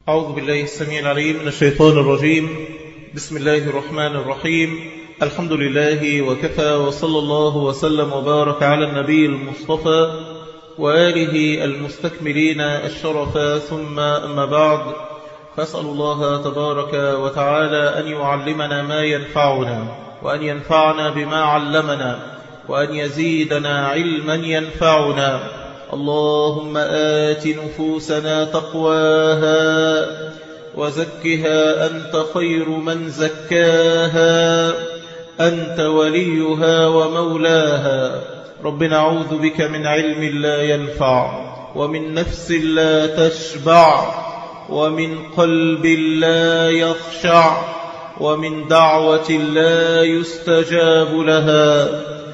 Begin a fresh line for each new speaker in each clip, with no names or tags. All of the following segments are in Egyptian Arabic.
أعوذ بالله السميع العليم من الشيطان الرجيم بسم الله الرحمن الرحيم الحمد لله وكفى وصلى الله وسلم وبارك على النبي المصطفى وآله المستكملين الشرف ثم أما بعد فأسأل الله تبارك وتعالى أن يعلمنا ما ينفعنا وأن ينفعنا بما علمنا وأن يزيدنا علما ينفعنا اللهم آت نفوسنا تقواها وزكها أنت خير من زكاها أنت وليها ومولاها رب نعوذ بك من علم لا ينفع ومن نفس لا تشبع ومن قلب لا يخشع ومن دعوة لا يستجاب لها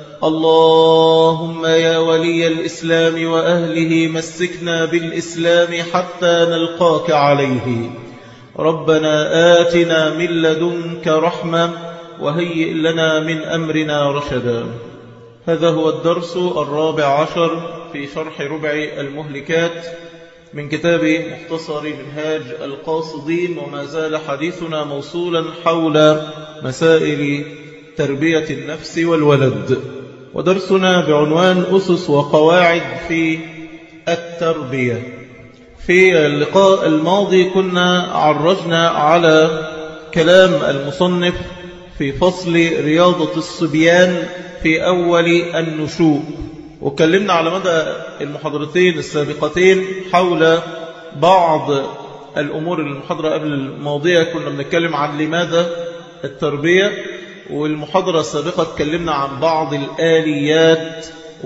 اللهم يا ولي الإسلام وأهله مسكنا بالإسلام حتى نلقاك عليه ربنا آتنا من لدنك رحمة وهيئ لنا من أمرنا رشدا هذا هو الدرس الرابع عشر في شرح ربع المهلكات من كتاب مختصر منهاج القاصدين وما زال حديثنا موصولا حول مسائل تربية النفس والولد ودرسنا بعنوان أسس وقواعد في التربية في اللقاء الماضي كنا عرجنا على كلام المصنف في فصل رياضة الصبيان في أول النشوء وكلمنا على مدى المحاضرتين السابقتين حول بعض الأمور المحاضرة قبل الماضية كنا بنتكلم عن لماذا التربية والمحاضرة السابقة اتكلمنا عن بعض الآليات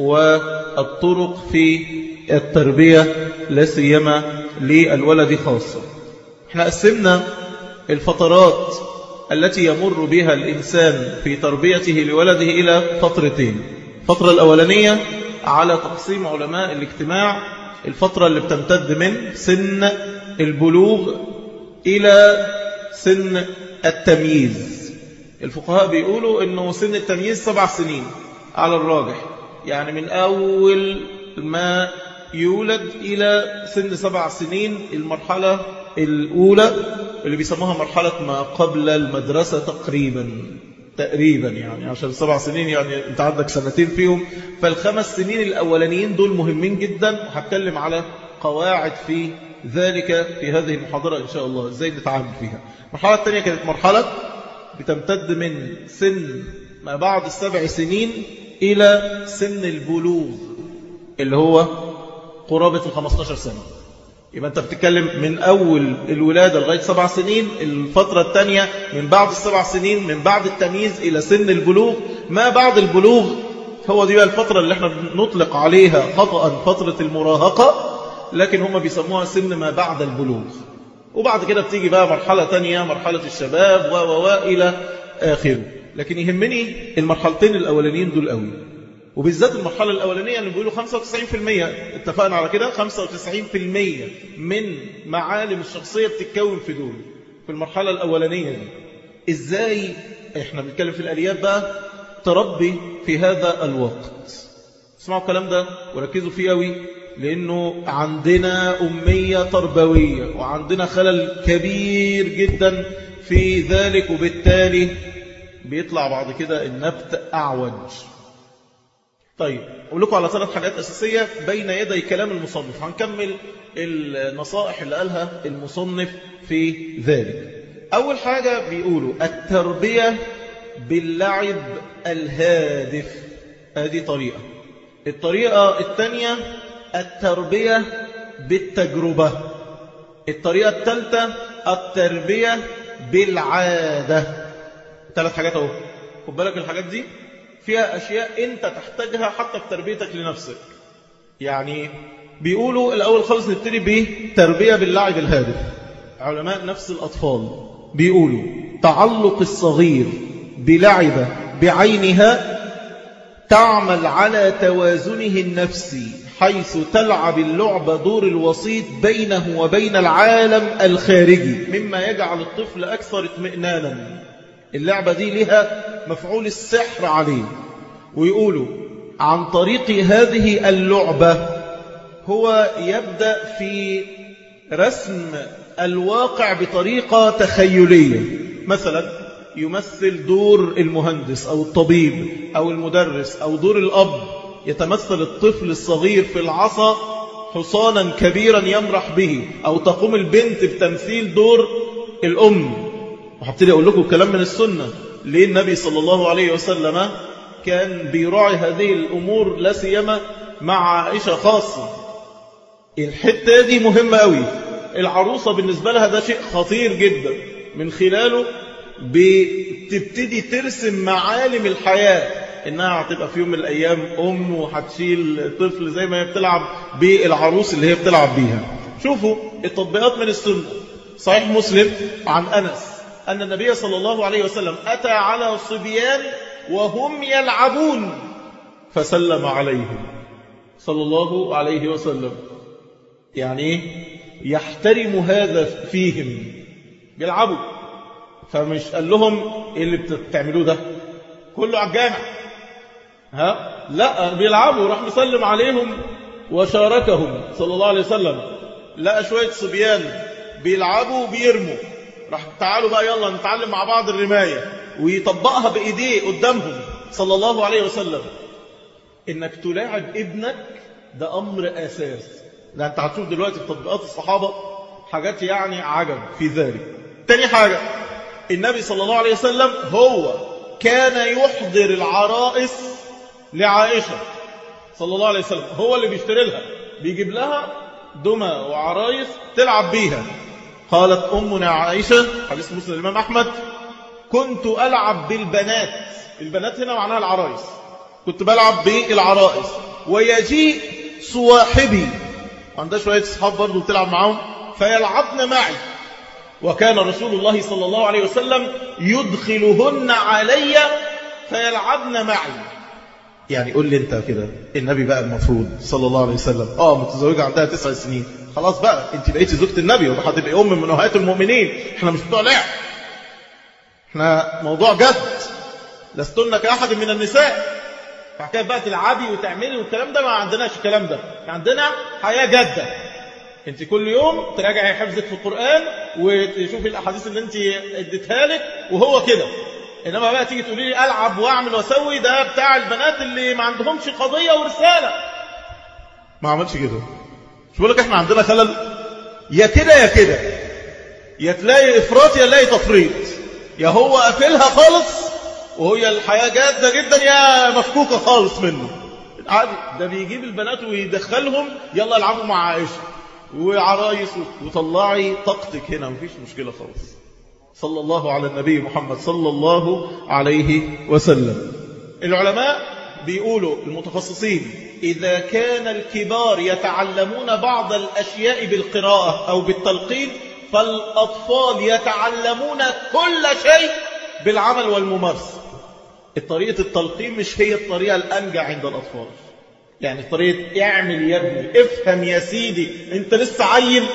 والطرق في التربية لا سيما للولد خاصة احنا قسمنا الفترات التي يمر بها الإنسان في تربيته لولده إلى فترتين الفترة الأولانية على تقسيم علماء الاجتماع الفترة اللي بتمتد من سن البلوغ إلى سن التمييز الفقهاء بيقولوا أنه سن التمييز سبع سنين على الراجح يعني من أول ما يولد إلى سن سبع سنين المرحلة الأولى اللي بيسموها مرحلة ما قبل المدرسة تقريبا تقريبا يعني عشان سبع سنين يعني انت عندك سنتين فيهم فالخمس سنين الأولانيين دول مهمين جدا وهتكلم على قواعد في ذلك في هذه المحاضرة إن شاء الله ازاي نتعامل فيها المرحلة الثانية كانت مرحلة بتمتد من سن ما بعد السبع سنين إلى سن البلوغ اللي هو قرابة ال 15 سنة يبقى أنت بتتكلم من أول الولادة لغاية سبع سنين الفترة الثانية من بعد السبع سنين من بعد التمييز إلى سن البلوغ ما بعد البلوغ هو دي الفترة اللي احنا نطلق عليها خطأ فترة المراهقة لكن هم بيسموها سن ما بعد البلوغ وبعد كده بتيجي بقى مرحلة تانية مرحلة الشباب و و إلى آخره لكن يهمني المرحلتين الأولانيين دول قوي وبالذات المرحلة الأولانية اللي بيقولوا 95% اتفقنا على كده 95% من معالم الشخصية بتتكون في دول في المرحلة الأولانية دي إزاي احنا بنتكلم في الآليات بقى تربي في هذا الوقت اسمعوا الكلام ده وركزوا فيه قوي لأنه عندنا أمية تربوية وعندنا خلل كبير جدا في ذلك وبالتالي بيطلع بعد كده النبت أعوج طيب أقول لكم على ثلاث حاجات أساسية بين يدي كلام المصنف هنكمل النصائح اللي قالها المصنف في ذلك أول حاجة بيقولوا التربية باللعب الهادف هذه طريقة الطريقة الثانية التربية بالتجربة الطريقة الثالثة التربية بالعادة ثلاث حاجات اهو خد بالك الحاجات دي فيها أشياء أنت تحتاجها حتى في تربيتك لنفسك يعني بيقولوا الأول خالص نبتدي بتربية باللعب الهادف علماء نفس الأطفال بيقولوا تعلق الصغير بلعبة بعينها تعمل على توازنه النفسي حيث تلعب اللعبة دور الوسيط بينه وبين العالم الخارجي مما يجعل الطفل أكثر اطمئنانا اللعبة دي لها مفعول السحر عليه ويقولوا عن طريق هذه اللعبة هو يبدأ في رسم الواقع بطريقة تخيلية مثلا يمثل دور المهندس أو الطبيب أو المدرس أو دور الأب يتمثل الطفل الصغير في العصا حصانا كبيرا يمرح به أو تقوم البنت بتمثيل دور الأم وحبتدي أقول لكم كلام من السنة ليه النبي صلى الله عليه وسلم كان بيراعي هذه الأمور لا سيما مع عائشة خاصة الحتة دي مهمة قوي العروسة بالنسبة لها ده شيء خطير جدا من خلاله بتبتدي ترسم معالم الحياة إنها هتبقى في يوم من الأيام أم وهتشيل طفل زي ما هي بتلعب بالعروس اللي هي بتلعب بيها شوفوا التطبيقات من السنة صحيح مسلم عن أنس أن النبي صلى الله عليه وسلم أتى على صبيان وهم يلعبون فسلم عليهم صلى الله عليه وسلم يعني يحترم هذا فيهم بيلعبوا فمش قال لهم ايه اللي بتعملوه ده كله على الجامع ها لا بيلعبوا راح مسلم عليهم وشاركهم صلى الله عليه وسلم لقى شوية صبيان بيلعبوا وبيرموا راح تعالوا بقى يلا نتعلم مع بعض الرماية ويطبقها بإيديه قدامهم صلى الله عليه وسلم إنك تلاعب ابنك ده أمر أساس ده أنت هتشوف دلوقتي في تطبيقات الصحابة حاجات يعني عجب في ذلك تاني حاجة النبي صلى الله عليه وسلم هو كان يحضر العرائس لعائشة صلى الله عليه وسلم هو اللي بيشتري لها بيجيب لها دمى وعرايس تلعب بيها قالت أمنا عائشة حديث مسلم الإمام أحمد كنت ألعب بالبنات البنات هنا معناها العرائس كنت بلعب بالعرائس ويجيء صواحبي عندها شوية صحاب برضو بتلعب معاهم فيلعبن معي وكان رسول الله صلى الله عليه وسلم يدخلهن علي فيلعبن معي يعني قول لي انت كده النبي بقى المفروض صلى الله عليه وسلم اه متزوجة عندها تسع سنين خلاص بقى انت بقيتي زوجة النبي وهتبقي ام من امهات المؤمنين احنا مش بتوع لعب احنا موضوع جد لستن كأحد من النساء فحكاية بقى تلعبي وتعملي والكلام ده ما عندناش الكلام ده عندنا حياة جادة انت كل يوم تراجعي حفظك في القرآن وتشوفي الأحاديث اللي انت اديتها لك وهو كده إنما بقى تيجي تقولي لي ألعب وأعمل وأسوي ده بتاع البنات اللي ما عندهمش قضية ورسالة ما عملش كده مش بقول لك احنا عندنا خلل يا كده يا كده يا تلاقي إفراط يا تلاقي تفريط يا هو قافلها خالص وهي الحياة جادة جدا يا مفكوكة خالص منه عادي ده بيجيب البنات ويدخلهم يلا العبوا مع عائشة وعرايس وطلعي طاقتك هنا مفيش مشكلة خالص صلى الله على النبي محمد صلى الله عليه وسلم العلماء بيقولوا المتخصصين إذا كان الكبار يتعلمون بعض الأشياء بالقراءة أو بالتلقين فالأطفال يتعلمون كل شيء بالعمل والممارسة الطريقة التلقين مش هي الطريقة الأنجع عند الأطفال يعني طريقة اعمل يا ابني افهم يا سيدي انت لسه عيل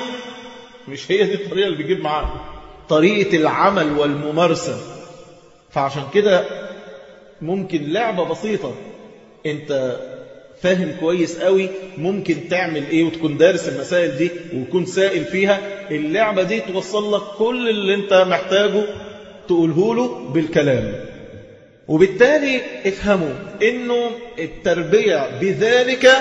مش هي دي الطريقة اللي بيجيب معاها طريقة العمل والممارسة فعشان كده ممكن لعبة بسيطة انت فاهم كويس قوي ممكن تعمل ايه وتكون دارس المسائل دي وتكون سائل فيها اللعبة دي توصل لك كل اللي انت محتاجه تقوله له بالكلام وبالتالي افهموا انه التربية بذلك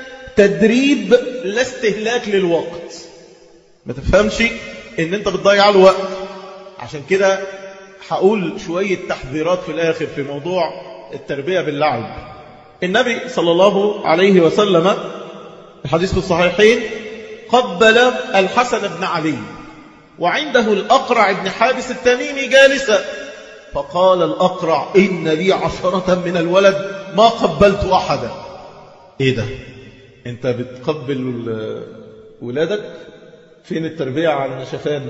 تدريب لا استهلاك للوقت ما تفهمش ان انت بتضيع له وقت عشان كده هقول شوية تحذيرات في الاخر في موضوع التربية باللعب النبي صلى الله عليه وسلم الحديث في الصحيحين قبل الحسن بن علي وعنده الأقرع بن حابس التميمي جالسا فقال الأقرع إن لي عشرة من الولد ما قبلت أحدا إيه ده أنت بتقبل ولادك فين التربية على النشفان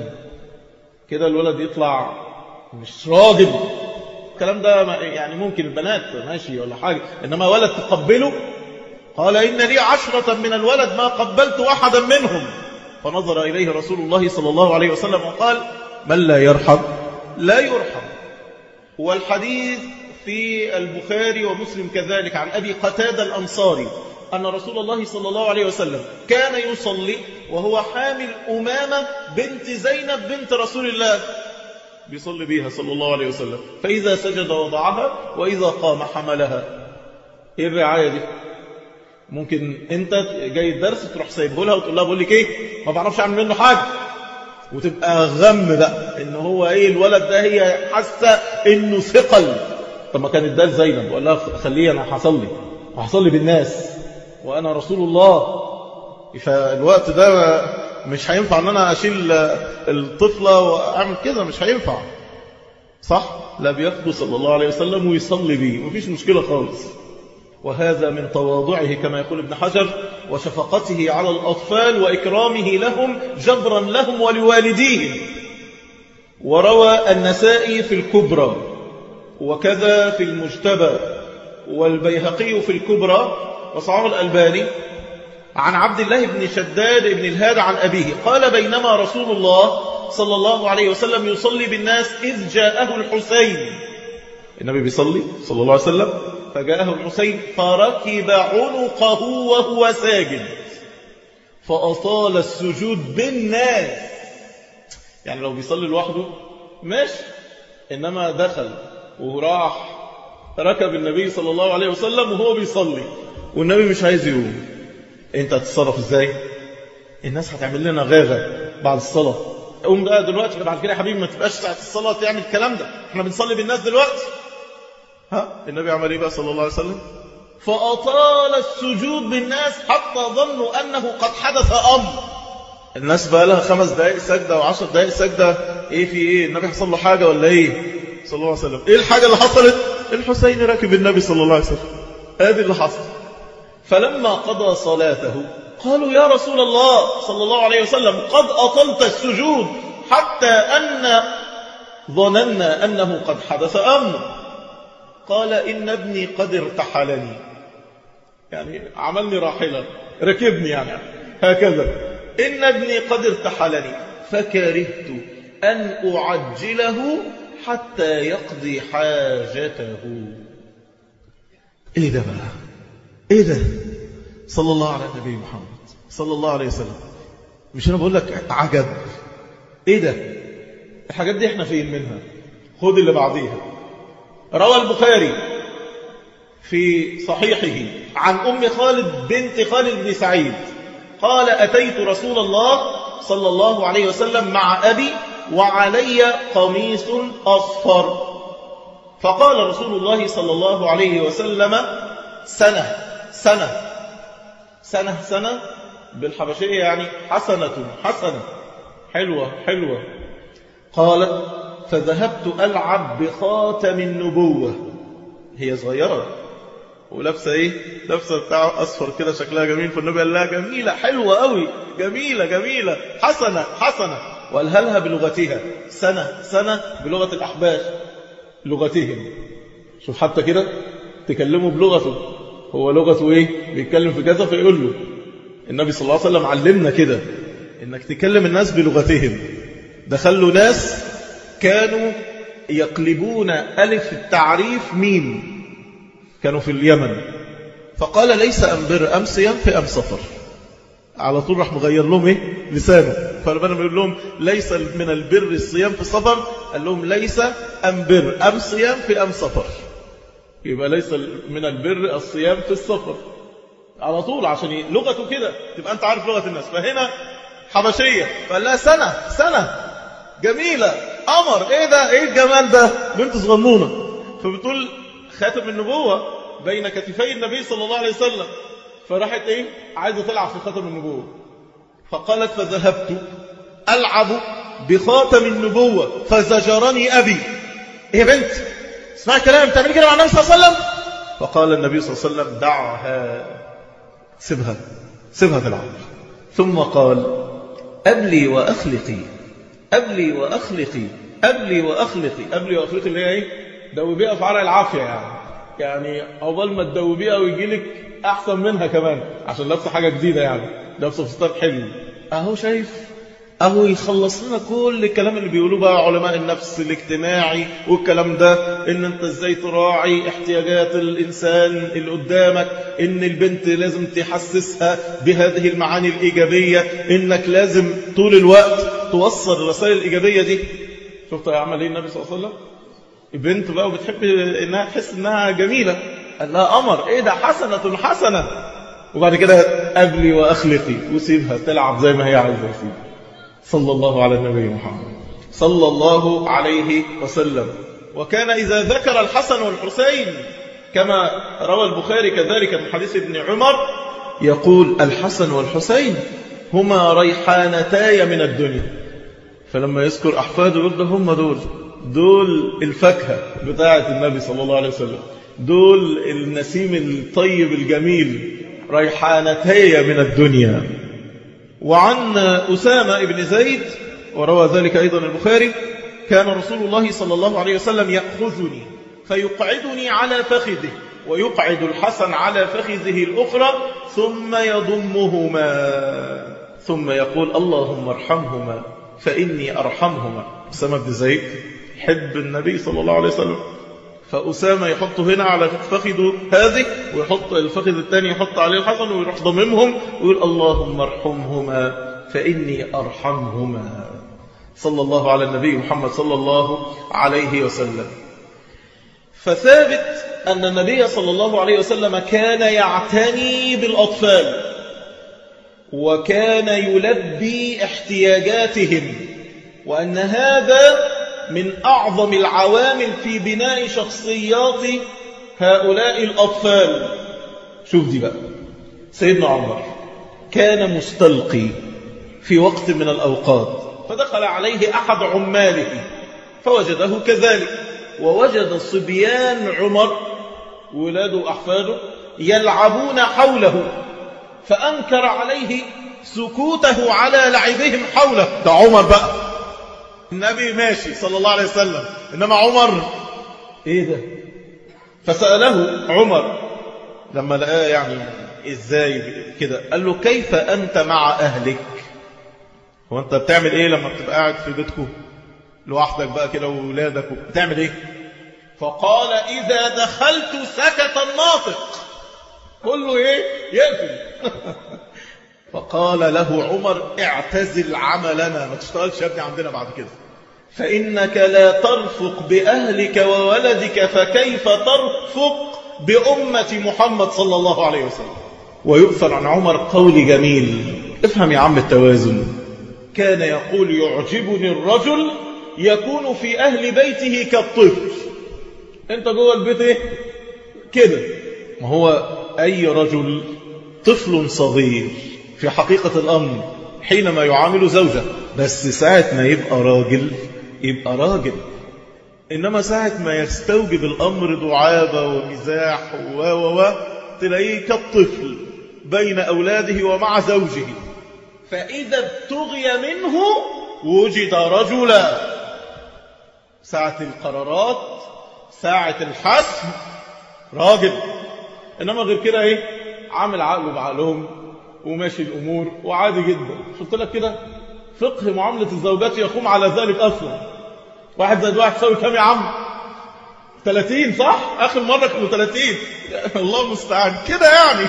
كده الولد يطلع مش راجل الكلام ده يعني ممكن البنات ماشي ولا حاجة إنما ولد تقبله قال إن لي عشرة من الولد ما قبلت أحدا منهم فنظر إليه رسول الله صلى الله عليه وسلم وقال من لا يرحم لا يرحم والحديث في البخاري ومسلم كذلك عن أبي قتادة الأنصاري أن رسول الله صلى الله عليه وسلم كان يصلي وهو حامل أمامة بنت زينب بنت رسول الله بيصلي بيها صلى الله عليه وسلم فإذا سجد وضعها وإذا قام حملها إيه الرعاية دي ممكن انت جاي الدرس تروح سايبه لها وتقول لها بقول لك ايه ما بعرفش اعمل منه حاجه وتبقى غم بقى ان هو ايه الولد ده هي حاسه انه ثقل طب ما كانت ده زينب وقال لها خليه انا هصلي وهصلي بالناس وانا رسول الله فالوقت ده مش هينفع ان انا اشيل الطفله واعمل كده مش هينفع صح لا بياخده صلى الله عليه وسلم ويصلي بيه مفيش مشكله خالص وهذا من تواضعه كما يقول ابن حجر وشفقته على الأطفال وإكرامه لهم جبرا لهم ولوالديهم وروى النسائي في الكبرى وكذا في المجتبى والبيهقي في الكبرى وصعب الألباني عن عبد الله بن شداد بن الهاد عن أبيه قال بينما رسول الله صلى الله عليه وسلم يصلي بالناس إذ جاءه الحسين النبي بيصلي صلى الله عليه وسلم فجاءه الحسين فركب عنقه وهو ساجد فأطال السجود بالناس يعني لو بيصلي لوحده ماشي إنما دخل وراح ركب النبي صلى الله عليه وسلم وهو بيصلي والنبي مش عايز يقوم انت هتتصرف ازاي الناس هتعمل لنا غاغة بعد الصلاة قوم بقى دلوقتي بعد كده يا حبيبي ما تبقاش ساعة الصلاة تعمل الكلام ده احنا بنصلي بالناس دلوقتي ها النبي عمل ايه بقى صلى الله عليه وسلم فأطال السجود بالناس حتى ظنوا أنه قد حدث أمر الناس بقى لها خمس دقائق سجدة وعشر دقائق سجدة ايه في ايه النبي حصل له حاجة ولا ايه صلى الله عليه وسلم ايه الحاجة اللي حصلت الحسين راكب النبي صلى الله عليه وسلم هذه اللي حصل فلما قضى صلاته قالوا يا رسول الله صلى الله عليه وسلم قد أطلت السجود حتى أن ظننا أنه قد حدث أمر قال إن ابني قد ارتحلني يعني عملني راحلة ركبني يعني هكذا إن ابني قد ارتحلني فكرهت أن أعجله حتى يقضي حاجته إيه ده بقى إيه ده صلى الله على النبي محمد صلى الله عليه وسلم مش أنا بقول لك عجب إيه ده الحاجات دي احنا فين منها خد اللي بعديها روى البخاري في صحيحه عن أم خالد بنت خالد بن سعيد قال أتيت رسول الله صلى الله عليه وسلم مع أبي وعلي قميص أصفر فقال رسول الله صلى الله عليه وسلم سنة سنة سنة سنة بالحبشية يعني حسنة حسنة حلوة حلوة قالت فذهبت ألعب بخاتم النبوة هي صغيرة ولابسة ايه لابسة بتاع أصفر كده شكلها جميل فالنبي قال لها جميلة حلوة قوي جميلة جميلة حسنة حسنة وقالها لها بلغتها سنة سنة بلغة الأحباش لغتهم شوف حتى كده تكلموا بلغته هو لغته ايه بيتكلم في كذا فيقول له النبي صلى الله عليه وسلم علمنا كده انك تكلم الناس بلغتهم دخلوا ناس كانوا يقلبون ألف التعريف ميم كانوا في اليمن فقال ليس أم بر أم صيام في أم سفر على طول راح مغير لهم ايه لسانه فلما يقول لهم ليس من البر الصيام في السفر قال لهم ليس أم بر أم صيام في أم سفر يبقى ليس من البر الصيام في السفر على طول عشان لغته كده تبقى انت عارف لغة الناس فهنا حبشية فقال لها سنة سنة جميلة قمر ايه ده ايه الجمال ده بنت صغنونة فبتقول خاتم النبوة بين كتفي النبي صلى الله عليه وسلم فراحت ايه عايزة تلعب في خاتم النبوة فقالت فذهبت ألعب بخاتم النبوة فزجرني أبي ايه يا بنت اسمعي كلام تعملي كده مع النبي صلى الله عليه وسلم فقال النبي صلى الله عليه وسلم دعها سيبها سيبها تلعب ثم قال أبلي وأخلقي أبلي وأخلقي أبلي وأخلقي أبلي وأخلقي اللي هي إيه دوبيها في عرق العافية يعني يعني عقبال ما تدوبيها ويجي لك أحسن منها كمان عشان لابسه حاجة جديدة يعني لابسه فستان حلو أهو شايف أهو يخلص لنا كل الكلام اللي بيقولوه بقى علماء النفس الاجتماعي والكلام ده إن أنت إزاي تراعي احتياجات الإنسان اللي قدامك إن البنت لازم تحسسها بهذه المعاني الإيجابية إنك لازم طول الوقت توصل الرسائل الإيجابية دي شفت عمل إيه النبي صلى الله عليه وسلم البنت بقى وبتحب إنها تحس إنها جميلة قال لها أمر إيه ده حسنة حسنة وبعد كده قبلي وأخلقي وسيبها تلعب زي ما هي عايزة سيبها صلى الله على النبي محمد صلى الله عليه وسلم وكان إذا ذكر الحسن والحسين كما روى البخاري كذلك من حديث ابن عمر يقول الحسن والحسين هما ريحانتاي من الدنيا فلما يذكر أحفاده يقول ده هم دول دول الفاكهة بتاعة النبي صلى الله عليه وسلم دول النسيم الطيب الجميل ريحانتي من الدنيا وعن أسامة بن زيد وروى ذلك أيضا البخاري كان رسول الله صلى الله عليه وسلم يأخذني فيقعدني على فخذه ويقعد الحسن على فخذه الأخرى ثم يضمهما ثم يقول اللهم ارحمهما فإني أرحمهما أسامة بن زيد حب النبي صلى الله عليه وسلم فأسامة يحط هنا على فخذه هذه ويحط الفخذ الثاني يحط عليه الحسن ويروح ضممهم ويقول اللهم ارحمهما فإني أرحمهما صلى الله على النبي محمد صلى الله عليه وسلم فثابت أن النبي صلى الله عليه وسلم كان يعتني بالأطفال وكان يلبي احتياجاتهم وأن هذا من أعظم العوامل في بناء شخصيات هؤلاء الأطفال شوف دي بقى سيدنا عمر كان مستلقي في وقت من الأوقات فدخل عليه أحد عماله فوجده كذلك ووجد صبيان عمر ولاده أحفاده يلعبون حوله فأنكر عليه سكوته على لعبهم حوله ده عمر بقى النبي ماشي صلى الله عليه وسلم إنما عمر إيه ده فسأله عمر لما لقاه يعني إزاي كده قال له كيف أنت مع أهلك هو أنت بتعمل إيه لما بتبقى قاعد في بيتكم لوحدك بقى كده وولادك بتعمل إيه فقال إذا دخلت سكت الناطق كله إيه يقفل فقال له عمر اعتزل عملنا ما تشتغلش يا ابني عندنا بعد كده فإنك لا ترفق بأهلك وولدك فكيف ترفق بأمة محمد صلى الله عليه وسلم ويؤثر عن عمر قول جميل افهم يا عم التوازن كان يقول يعجبني الرجل يكون في أهل بيته كالطفل انت جوه البيت ايه كده ما هو أي رجل طفل صغير في حقيقة الأمر حينما يعامل زوجة بس ساعة ما يبقى راجل يبقى راجل إنما ساعة ما يستوجب الأمر دعابة ومزاح و و و تلاقيه كالطفل بين أولاده ومع زوجه فإذا ابتغي منه وجد رجلا ساعة القرارات ساعة الحسم راجل إنما غير كده إيه عامل عقله بعقلهم وماشي الأمور وعادي جدا شفت لك كده فقه معاملة الزوجات يقوم على ذلك أصلا واحد زائد واحد تساوي كام يا عم 30 صح آخر مرة كانوا 30 الله المستعان كده يعني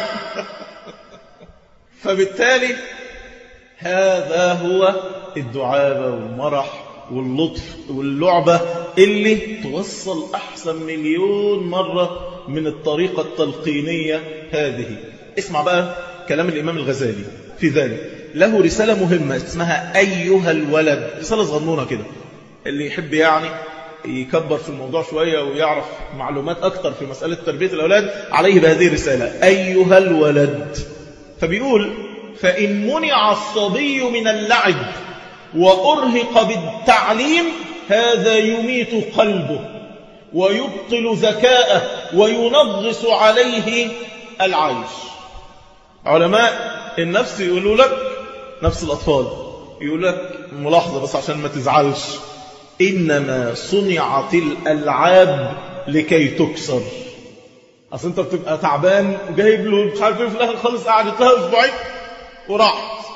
فبالتالي هذا هو الدعابة والمرح واللطف واللعبة اللي توصل أحسن مليون مرة من الطريقة التلقينية هذه اسمع بقى كلام الإمام الغزالي في ذلك له رسالة مهمة اسمها أيها الولد رسالة صغنونة كده اللي يحب يعني يكبر في الموضوع شوية ويعرف معلومات أكتر في مسألة تربية الأولاد عليه بهذه الرسالة أيها الولد فبيقول فإن منع الصبي من اللعب وأرهق بالتعليم هذا يميت قلبه ويبطل ذكاءه وينغص عليه العيش علماء النفس يقولوا لك نفس الأطفال يقول لك ملاحظة بس عشان ما تزعلش إنما صنعت الألعاب لكي تكسر أصل أنت بتبقى تعبان وجايب له مش عارف ايه في الآخر خالص قعدت لها أسبوعين وراحت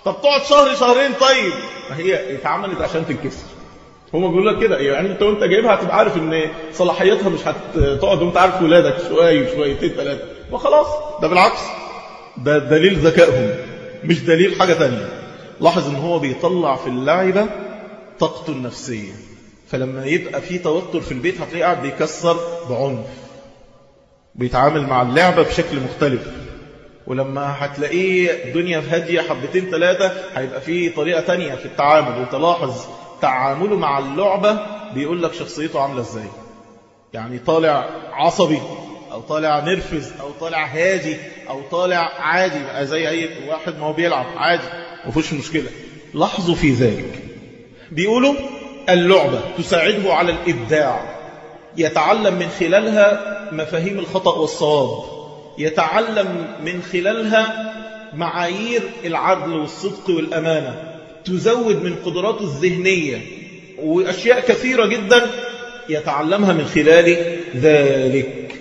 طب تقعد شهر شهرين طيب ما هي اتعملت عشان تنكسر هما بيقول لك كده يعني انت وانت جايبها هتبقى عارف ان صلاحيتها مش هتقعد وانت عارف ولادك شويه وشويتين ثلاثه وخلاص ده بالعكس ده دليل ذكائهم مش دليل حاجه ثانيه لاحظ ان هو بيطلع في اللعبه طاقته النفسيه فلما يبقى في توتر في البيت هتلاقيه قاعد بيكسر بعنف بيتعامل مع اللعبة بشكل مختلف ولما هتلاقيه الدنيا هادية حبتين ثلاثة هيبقى في طريقة تانية في التعامل وتلاحظ تعامله مع اللعبة بيقول لك شخصيته عاملة ازاي يعني طالع عصبي او طالع نرفز او طالع هادي او طالع عادي زي اي واحد ما هو بيلعب عادي مفيش مشكلة لاحظوا في ذلك بيقولوا اللعبة تساعده على الإبداع يتعلم من خلالها مفاهيم الخطأ والصواب يتعلم من خلالها معايير العدل والصدق والأمانة تزود من قدراته الذهنية وأشياء كثيرة جدا يتعلمها من خلال ذلك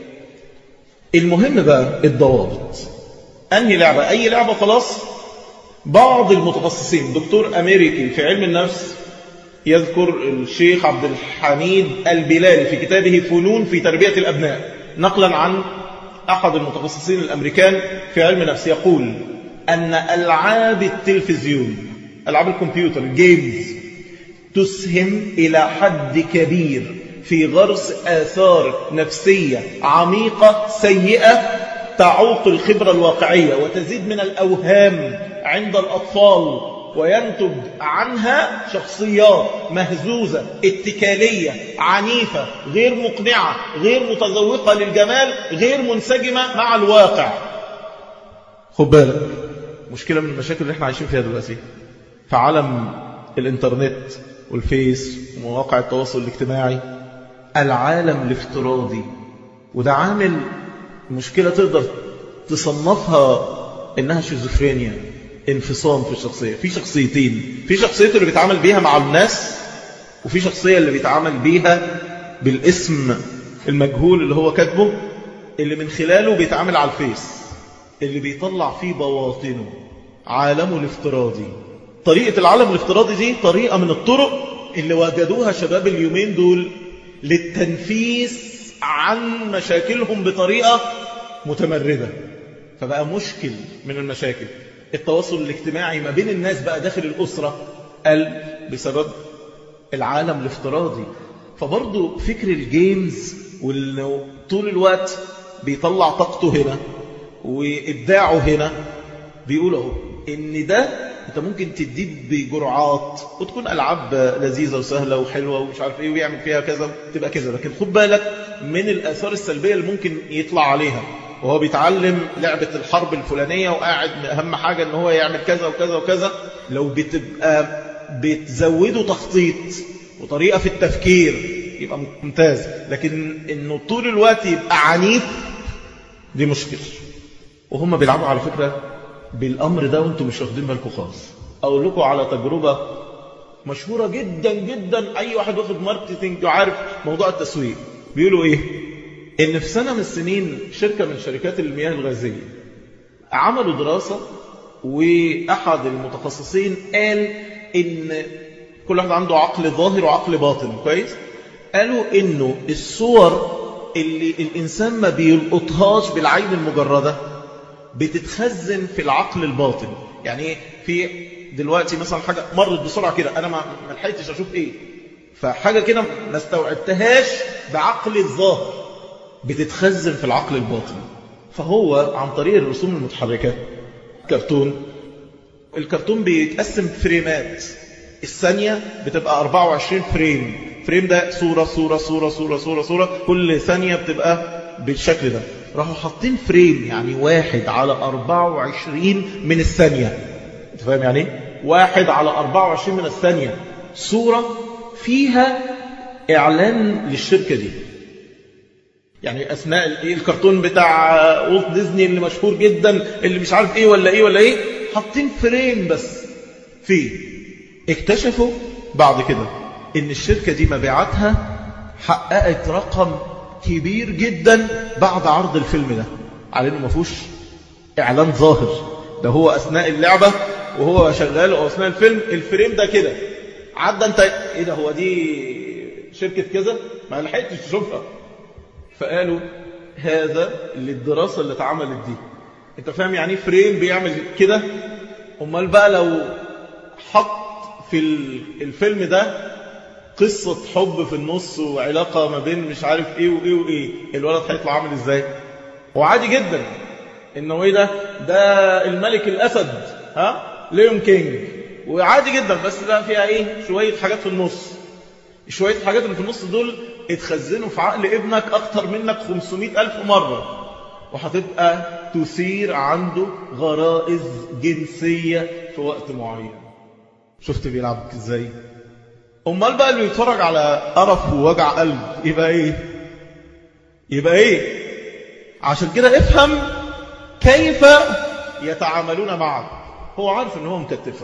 المهم بقى الضوابط أنهي لعبة أي لعبة خلاص بعض المتخصصين دكتور أمريكي في علم النفس يذكر الشيخ عبد الحميد البلالي في كتابه فنون في تربية الأبناء نقلا عن أحد المتخصصين الأمريكان في علم النفس يقول أن ألعاب التلفزيون ألعاب الكمبيوتر جيمز تسهم إلى حد كبير في غرس آثار نفسية عميقة سيئة تعوق الخبرة الواقعية وتزيد من الأوهام عند الأطفال وينتج عنها شخصيات مهزوزة اتكالية عنيفة غير مقنعة غير متذوقة للجمال غير منسجمة مع الواقع خد بالك مشكلة من المشاكل اللي احنا عايشين فيها دلوقتي في عالم الانترنت والفيس ومواقع التواصل الاجتماعي العالم الافتراضي وده عامل مشكلة تقدر تصنفها انها شيزوفرينيا انفصام في الشخصية في شخصيتين في شخصيته اللي بيتعامل بيها مع الناس وفي شخصية اللي بيتعامل بيها بالاسم المجهول اللي هو كاتبه اللي من خلاله بيتعامل على الفيس اللي بيطلع فيه بواطنه عالمه الافتراضي طريقة العالم الافتراضي دي طريقة من الطرق اللي وجدوها شباب اليومين دول للتنفيس عن مشاكلهم بطريقة متمردة فبقى مشكل من المشاكل التواصل الاجتماعي ما بين الناس بقى داخل الأسرة قل بسبب العالم الافتراضي فبرضه فكر الجيمز وانه طول الوقت بيطلع طاقته هنا وإبداعه هنا بيقول اهو ان ده انت ممكن تديه بجرعات وتكون ألعاب لذيذة وسهلة وحلوة ومش عارف ايه ويعمل فيها كذا تبقى كذا لكن خد بالك من الآثار السلبية اللي ممكن يطلع عليها وهو بيتعلم لعبة الحرب الفلانية وقاعد أهم حاجة ان هو يعمل كذا وكذا وكذا لو بتبقى بتزوده تخطيط وطريقة في التفكير يبقى ممتاز لكن انه طول الوقت يبقى عنيف دي مشكلة وهم بيلعبوا على فكرة بالأمر ده وانتم مش واخدين بالكم خالص أقول لكم على تجربة مشهورة جدا جدا أي واحد واخد ماركتينج وعارف موضوع التسويق بيقولوا إيه إن في سنة من السنين شركة من شركات المياه الغازية عملوا دراسة وأحد المتخصصين قال إن كل واحد عنده عقل ظاهر وعقل باطن كويس قالوا إنه الصور اللي الإنسان ما بيلقطهاش بالعين المجردة بتتخزن في العقل الباطن يعني في دلوقتي مثلا حاجة مرت بسرعة كده أنا ما لحقتش أشوف إيه فحاجة كده ما استوعبتهاش بعقل الظاهر بتتخزن في العقل الباطن فهو عن طريق الرسوم المتحركة كرتون الكرتون بيتقسم فريمات الثانية بتبقى 24 فريم فريم ده صورة صورة صورة صورة صورة صورة كل ثانية بتبقى بالشكل ده راحوا حاطين فريم يعني واحد على 24 من الثانية انت فاهم يعني واحد على 24 من الثانية صورة فيها اعلان للشركة دي يعني اثناء الايه الكرتون بتاع والت ديزني اللي مشهور جدا اللي مش عارف ايه ولا ايه ولا ايه حاطين فريم بس فيه اكتشفوا بعد كده ان الشركة دي مبيعاتها حققت رقم كبير جدا بعد عرض الفيلم ده على انه ما فيهوش اعلان ظاهر ده هو اثناء اللعبة وهو شغال او اثناء الفيلم الفريم ده كده عدى انت ايه ده هو دي شركة كذا ما لحقتش تشوفها فقالوا هذا للدراسة اللي اتعملت دي انت فاهم يعني فريم بيعمل كده امال بقى لو حط في الفيلم ده قصة حب في النص وعلاقة ما بين مش عارف ايه وايه وايه الولد هيطلع عامل ازاي وعادي جدا انه ايه ده ده الملك الاسد ها ليون كينج وعادي جدا بس بقى فيها ايه شوية حاجات في النص شوية الحاجات اللي في النص دول اتخزنوا في عقل ابنك اكتر منك 500 الف مرة وهتبقى تثير عنده غرائز جنسية في وقت معين شفت بيلعب ازاي امال بقى اللي يتفرج على قرف ووجع قلب يبقى ايه يبقى ايه عشان كده افهم كيف يتعاملون معك هو عارف ان هو مكتفك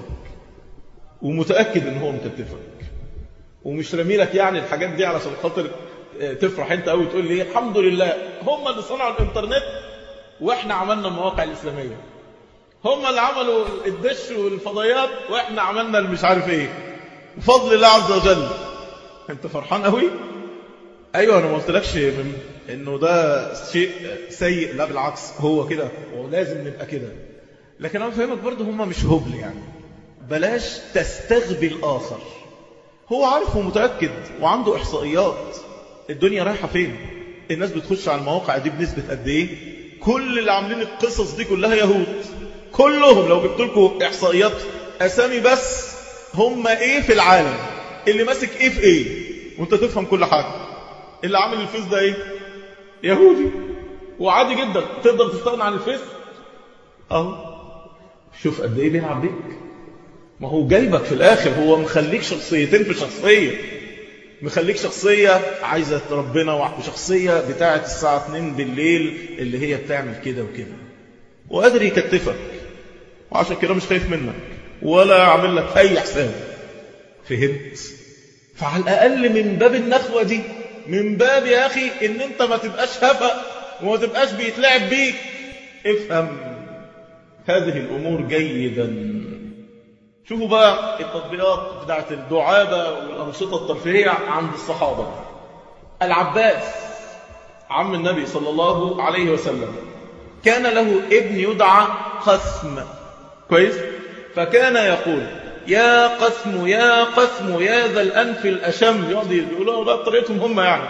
ومتأكد ان هو مكتفك ومش رمي لك يعني الحاجات دي علشان خاطر تفرح انت قوي تقول لي الحمد لله هم اللي صنعوا الانترنت واحنا عملنا المواقع الاسلاميه هم اللي عملوا الدش والفضائيات واحنا عملنا المش عارف ايه بفضل الله عز وجل انت فرحان قوي ايوه انا ما قلتلكش انه ده شيء سيء لا بالعكس هو كده ولازم نبقى كده لكن انا فاهمك برضه هم مش هبل يعني بلاش تستغبي الاخر هو عارف ومتاكد وعنده احصائيات الدنيا رايحه فين الناس بتخش على المواقع دي بنسبه قد ايه كل اللي عاملين القصص دي كلها يهود كلهم لو جبت لكم احصائيات اسامي بس هم ايه في العالم اللي ماسك ايه في ايه وانت تفهم كل حاجه اللي عامل الفيس ده ايه يهودي وعادي جدا تقدر تستغنى عن الفيس اهو شوف قد ايه بيلعب بيك ما هو جايبك في الاخر هو مخليك شخصيتين في شخصيه مخليك شخصية عايزة ربنا وشخصية بتاعة الساعة 2 بالليل اللي هي بتعمل كده وكده وقادر يكتفك وعشان كده مش خايف منك ولا عامل لك أي حساب فهمت فعلى الأقل من باب النخوة دي من باب يا أخي إن أنت ما تبقاش هفأ وما تبقاش بيتلعب بيك افهم هذه الأمور جيدا شوفوا بقى التطبيقات بتاعت الدعابة والأنشطة الترفيهية عند الصحابة العباس عم النبي صلى الله عليه وسلم كان له ابن يدعى قسم كويس فكان يقول يا قسم يا قسم يا ذا الأنف الأشم يقعد يقولوا ده طريقتهم هم يعني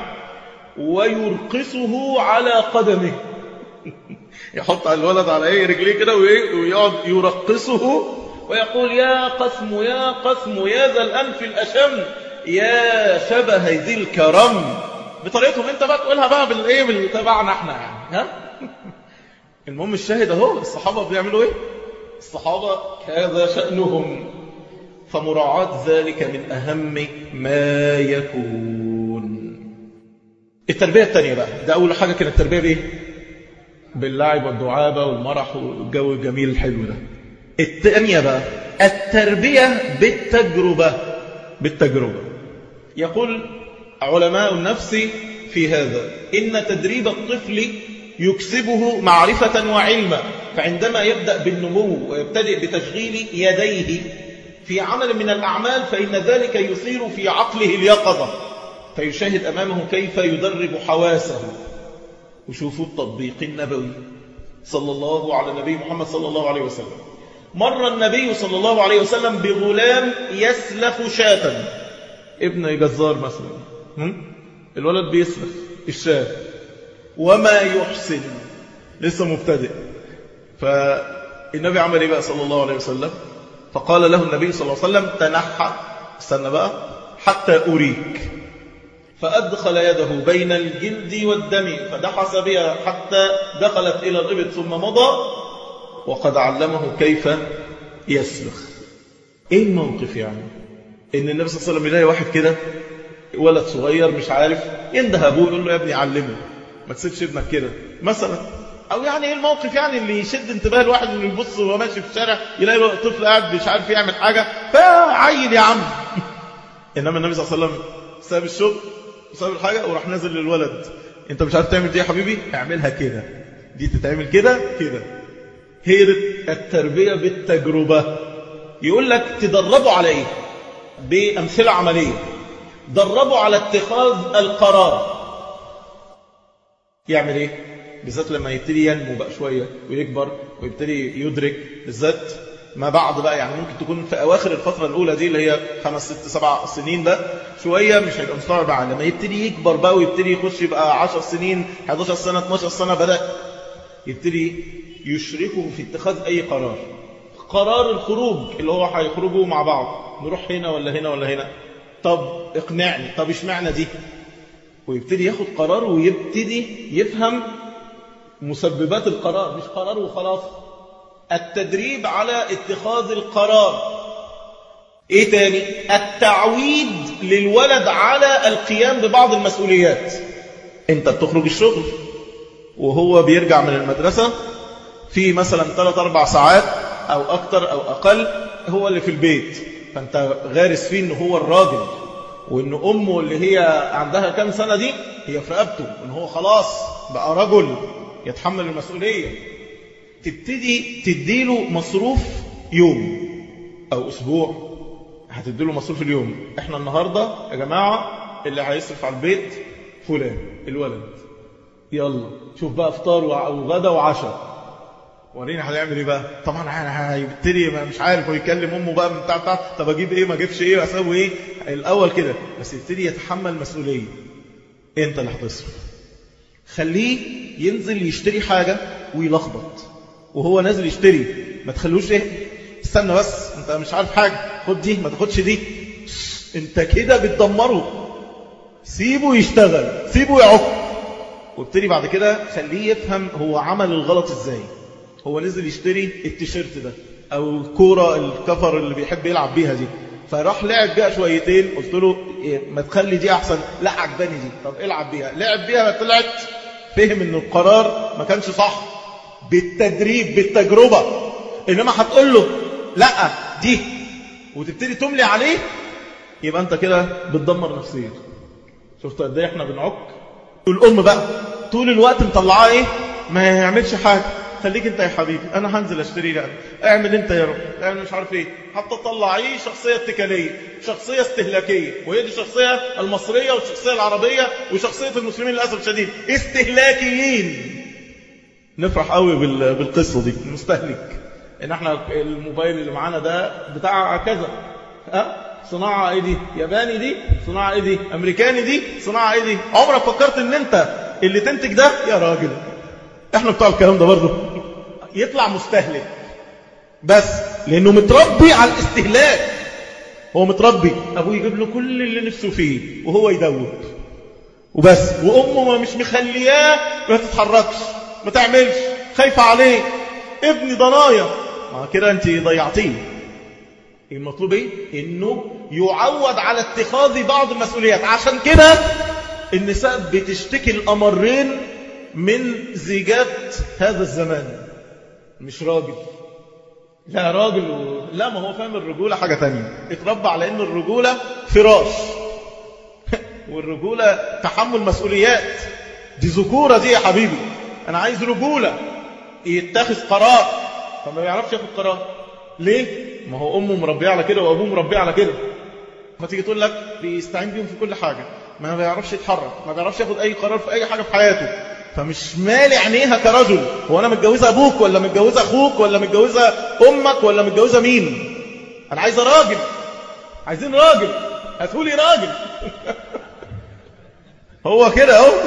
ويرقصه على قدمه يحط على الولد على ايه رجليه كده ويقعد يرقصه ويقول يا قسم يا قسم يا ذا الأنف الأشم يا شبه ذي الكرم بطريقتهم انت بقى تقولها بقى بالايه بالتبعنا احنا يعني ها المهم الشاهد اهو الصحابه بيعملوا ايه الصحابه هذا شانهم فمراعاه ذلك من اهم ما يكون التربيه الثانيه بقى ده اول حاجه كانت التربيه بايه باللعب والدعابه والمرح والجو الجميل الحلو ده الثانيه بقى التربيه بالتجربه بالتجربه يقول علماء النفس في هذا إن تدريب الطفل يكسبه معرفة وعلما فعندما يبدأ بالنمو ويبتدئ بتشغيل يديه في عمل من الأعمال فإن ذلك يثير في عقله اليقظة فيشاهد أمامه كيف يدرب حواسه وشوفوا التطبيق النبوي صلى الله على النبي محمد صلى الله عليه وسلم مر النبي صلى الله عليه وسلم بغلام يسلخ شاة ابن جزار مثلا الولد بيسلخ الشاة وما يحسن لسه مبتدئ فالنبي عمل ايه بقى صلى الله عليه وسلم فقال له النبي صلى الله عليه وسلم تنحى استنى بقى حتى أريك فأدخل يده بين الجلد والدم فدحس بها حتى دخلت إلى الإبط ثم مضى وقد علمه كيف يسلخ ايه الموقف يعني ان النبي صلى الله عليه وسلم يلاقي واحد كده ولد صغير مش عارف ينده ابوه يقول له يا ابني علمه ما تسيبش ابنك كده مثلا او يعني ايه الموقف يعني اللي يشد انتباه الواحد انه يبص وهو ماشي في الشارع يلاقي طفل قاعد مش عارف يعمل حاجه فعيل يا عم انما النبي صلى الله عليه وسلم ساب الشغل وساب الحاجه وراح نازل للولد انت مش عارف تعمل دي يا حبيبي اعملها كده دي تتعمل كده كده هي التربيه بالتجربه يقول لك تدربوا على ايه بأمثلة عملية دربوا على اتخاذ القرار يعمل ايه بالذات لما يبتدي ينمو بقى شوية ويكبر ويبتدي يدرك بالذات ما بعد بقى يعني ممكن تكون في أواخر الفترة الأولى دي اللي هي خمس ست سبع سنين ده شوية مش هيبقى مستوعب بقى لما يبتدي يكبر بقى ويبتدي يخش يبقى 10 سنين 11 سنة 12 سنة بدأ يبتدي يشركه في اتخاذ أي قرار قرار الخروج اللي هو هيخرجوا مع بعض نروح هنا ولا هنا ولا هنا طب اقنعني طب اشمعنى دي ويبتدي ياخد قرار ويبتدي يفهم مسببات القرار مش قرار وخلاص التدريب على اتخاذ القرار ايه تاني التعويد للولد على القيام ببعض المسؤوليات انت بتخرج الشغل وهو بيرجع من المدرسة في مثلا 3-4 ساعات او اكتر او اقل هو اللي في البيت فانت غارس فيه ان هو الراجل وان امه اللي هي عندها كام سنة دي هي في رقبته ان هو خلاص بقى رجل يتحمل المسؤولية تبتدي تديله مصروف يوم او اسبوع هتديله مصروف اليوم احنا النهاردة يا جماعة اللي هيصرف على البيت فلان الولد يلا شوف بقى فطار وغدا وعشاء وريني هنعمل ايه بقى طبعا هيبتدي مش عارف هو يكلم امه بقى من بتاع بتاع طب اجيب ايه ما اجيبش ايه اسوي ايه الاول كده بس يبتدي يتحمل مسؤوليه انت اللي هتصرف خليه ينزل يشتري حاجه ويلخبط وهو نازل يشتري ما تخلوش ايه استنى بس انت مش عارف حاجه خد دي ما تاخدش دي انت كده بتدمره سيبه يشتغل سيبه يعك وابتدي بعد كده خليه يفهم هو عمل الغلط ازاي هو نزل يشتري التيشيرت ده او الكوره الكفر اللي بيحب يلعب بيها دي فراح لعب بيها شويتين قلت له إيه ما تخلي دي احسن لا عجباني دي طب العب بيها لعب بيها طلعت فهم ان القرار ما كانش صح بالتدريب بالتجربة انما هتقول له لا دي وتبتدي تملي عليه يبقى انت كده بتدمر نفسيته شفت قد ايه احنا بنعك والام بقى طول الوقت مطلعاه ايه ما يعملش حاجه خليك انت يا حبيبي انا هنزل اشتري لك اعمل انت يا رب اعمل مش عارف ايه حتى تطلعيه شخصيه اتكاليه شخصيه استهلاكيه وهي دي الشخصيه المصريه والشخصيه العربيه وشخصيه المسلمين للاسف الشديد استهلاكيين نفرح قوي بالقصه دي المستهلك ان احنا الموبايل اللي معانا ده بتاع كذا ها صناعة ايه دي ياباني دي صناعة ايه دي امريكاني دي صناعة ايه دي عمرك فكرت ان انت اللي تنتج ده يا راجل احنا بتاع الكلام ده برضه يطلع مستهلك بس لانه متربي على الاستهلاك هو متربي ابوه يجيب له كل اللي نفسه فيه وهو يدوب وبس وامه ما مش مخلياه ما تتحركش ما تعملش خايفه عليه ابني ضنايا ما كده انت ضيعتيه المطلوب ايه انه يعود على اتخاذ بعض المسؤوليات عشان كده النساء بتشتكي الامرين من زيجات هذا الزمان مش راجل لا راجل و... لا ما هو فاهم الرجولة حاجة تانية اتربى على ان الرجولة فراش والرجولة تحمل مسؤوليات دي ذكورة دي يا حبيبي انا عايز رجولة يتخذ قرار فما بيعرفش ياخد قرار ليه ما هو امه مربيه على كده وابوه مربيه على كده فتيجي تقول لك بيستعين بيهم في كل حاجة ما بيعرفش يتحرك ما بيعرفش ياخد اي قرار في اي حاجة في حياته فمش مالي عينيها كرجل هو انا متجوزه ابوك ولا متجوزه اخوك ولا متجوزه امك ولا متجوزه مين انا عايزه راجل عايزين راجل هاتولي راجل هو كده اهو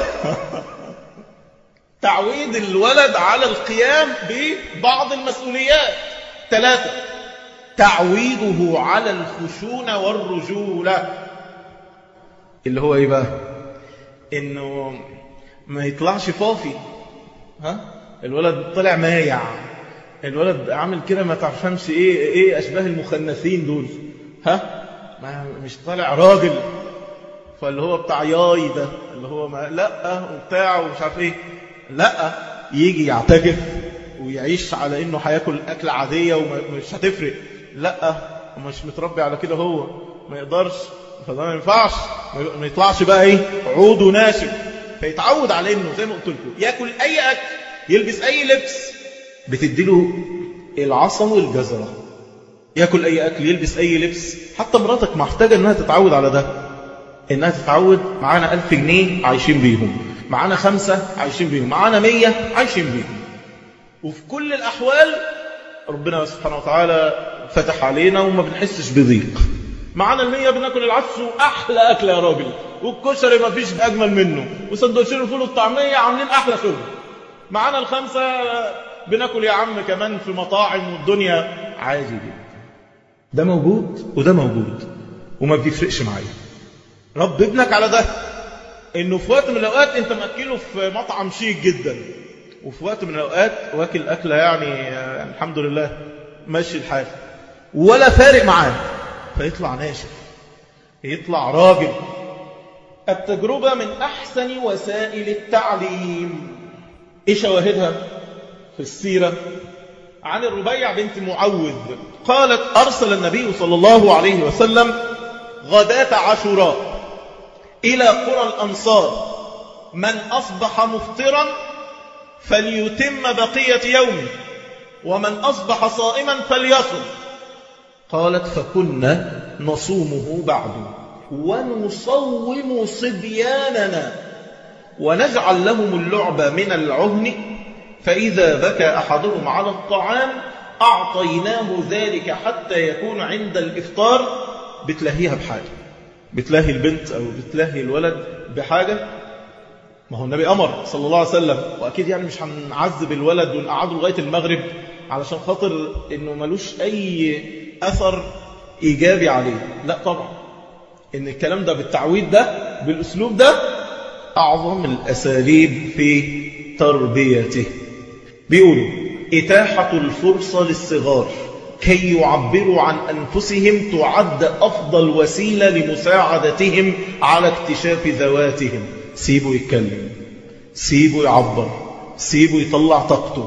تعويد الولد على القيام ببعض المسؤوليات ثلاثة تعويده على الخشونة والرجولة اللي هو ايه بقى انه ما يطلعش فافي ها الولد طلع مايع الولد عامل كده ما تعرفهمش ايه ايه اشباه المخنثين دول ها ما مش طالع راجل فاللي هو بتاع ياي ده اللي هو ما لا وبتاع ومش عارف ايه لا يجي يعتكف ويعيش على انه هياكل اكله عاديه ومش هتفرق لا مش متربي على كده هو ما يقدرش فده ما ينفعش ما يطلعش بقى ايه عود وناشف فيتعود على انه زي ما قلت لكم ياكل اي اكل يلبس اي لبس بتديله العصا والجزره ياكل أي أكل يلبس أي لبس حتى مراتك محتاجة أنها تتعود على ده إنها تتعود معانا ألف جنيه عايشين بيهم معانا خمسة عايشين بيهم معانا مية عايشين بيهم وفي كل الأحوال ربنا سبحانه وتعالى فتح علينا وما بنحسش بضيق معانا المية بناكل العدس وأحلى أكل يا راجل والكشري ما فيش أجمل منه وسندوتشين الفول والطعمية عاملين أحلى شغل معانا الخمسة بناكل يا عم كمان في مطاعم والدنيا عادي جدا ده موجود وده موجود وما بيفرقش معايا رب ابنك على ده انه في وقت من الاوقات انت مأكله في مطعم شيك جدا وفي وقت من الاوقات واكل اكله يعني, يعني الحمد لله ماشي الحال ولا فارق معاه فيطلع ناشف يطلع راجل التجربة من أحسن وسائل التعليم إيه شواهدها في السيرة عن الربيع بنت معوذ قالت أرسل النبي صلى الله عليه وسلم غداة عاشوراء إلى قرى الأنصار من أصبح مفطرا فليتم بقية يومه ومن أصبح صائما فليصم قالت فكنا نصومه بعد ونصوم صبياننا ونجعل لهم اللعب من العهن فإذا بكى أحدهم على الطعام أعطيناه ذلك حتى يكون عند الإفطار بتلهيها بحاجة بتلهي البنت أو بتلهي الولد بحاجة ما هو النبي أمر صلى الله عليه وسلم وأكيد يعني مش هنعذب الولد ونقعده لغاية المغرب علشان خاطر إنه ملوش أي أثر إيجابي عليه لا طبعا إن الكلام ده بالتعويد ده بالأسلوب ده أعظم الأساليب في تربيته بيقولوا إتاحة الفرصة للصغار كي يعبروا عن أنفسهم تعد أفضل وسيلة لمساعدتهم على اكتشاف ذواتهم سيبوا يتكلم سيبوا يعبر سيبوا يطلع طاقته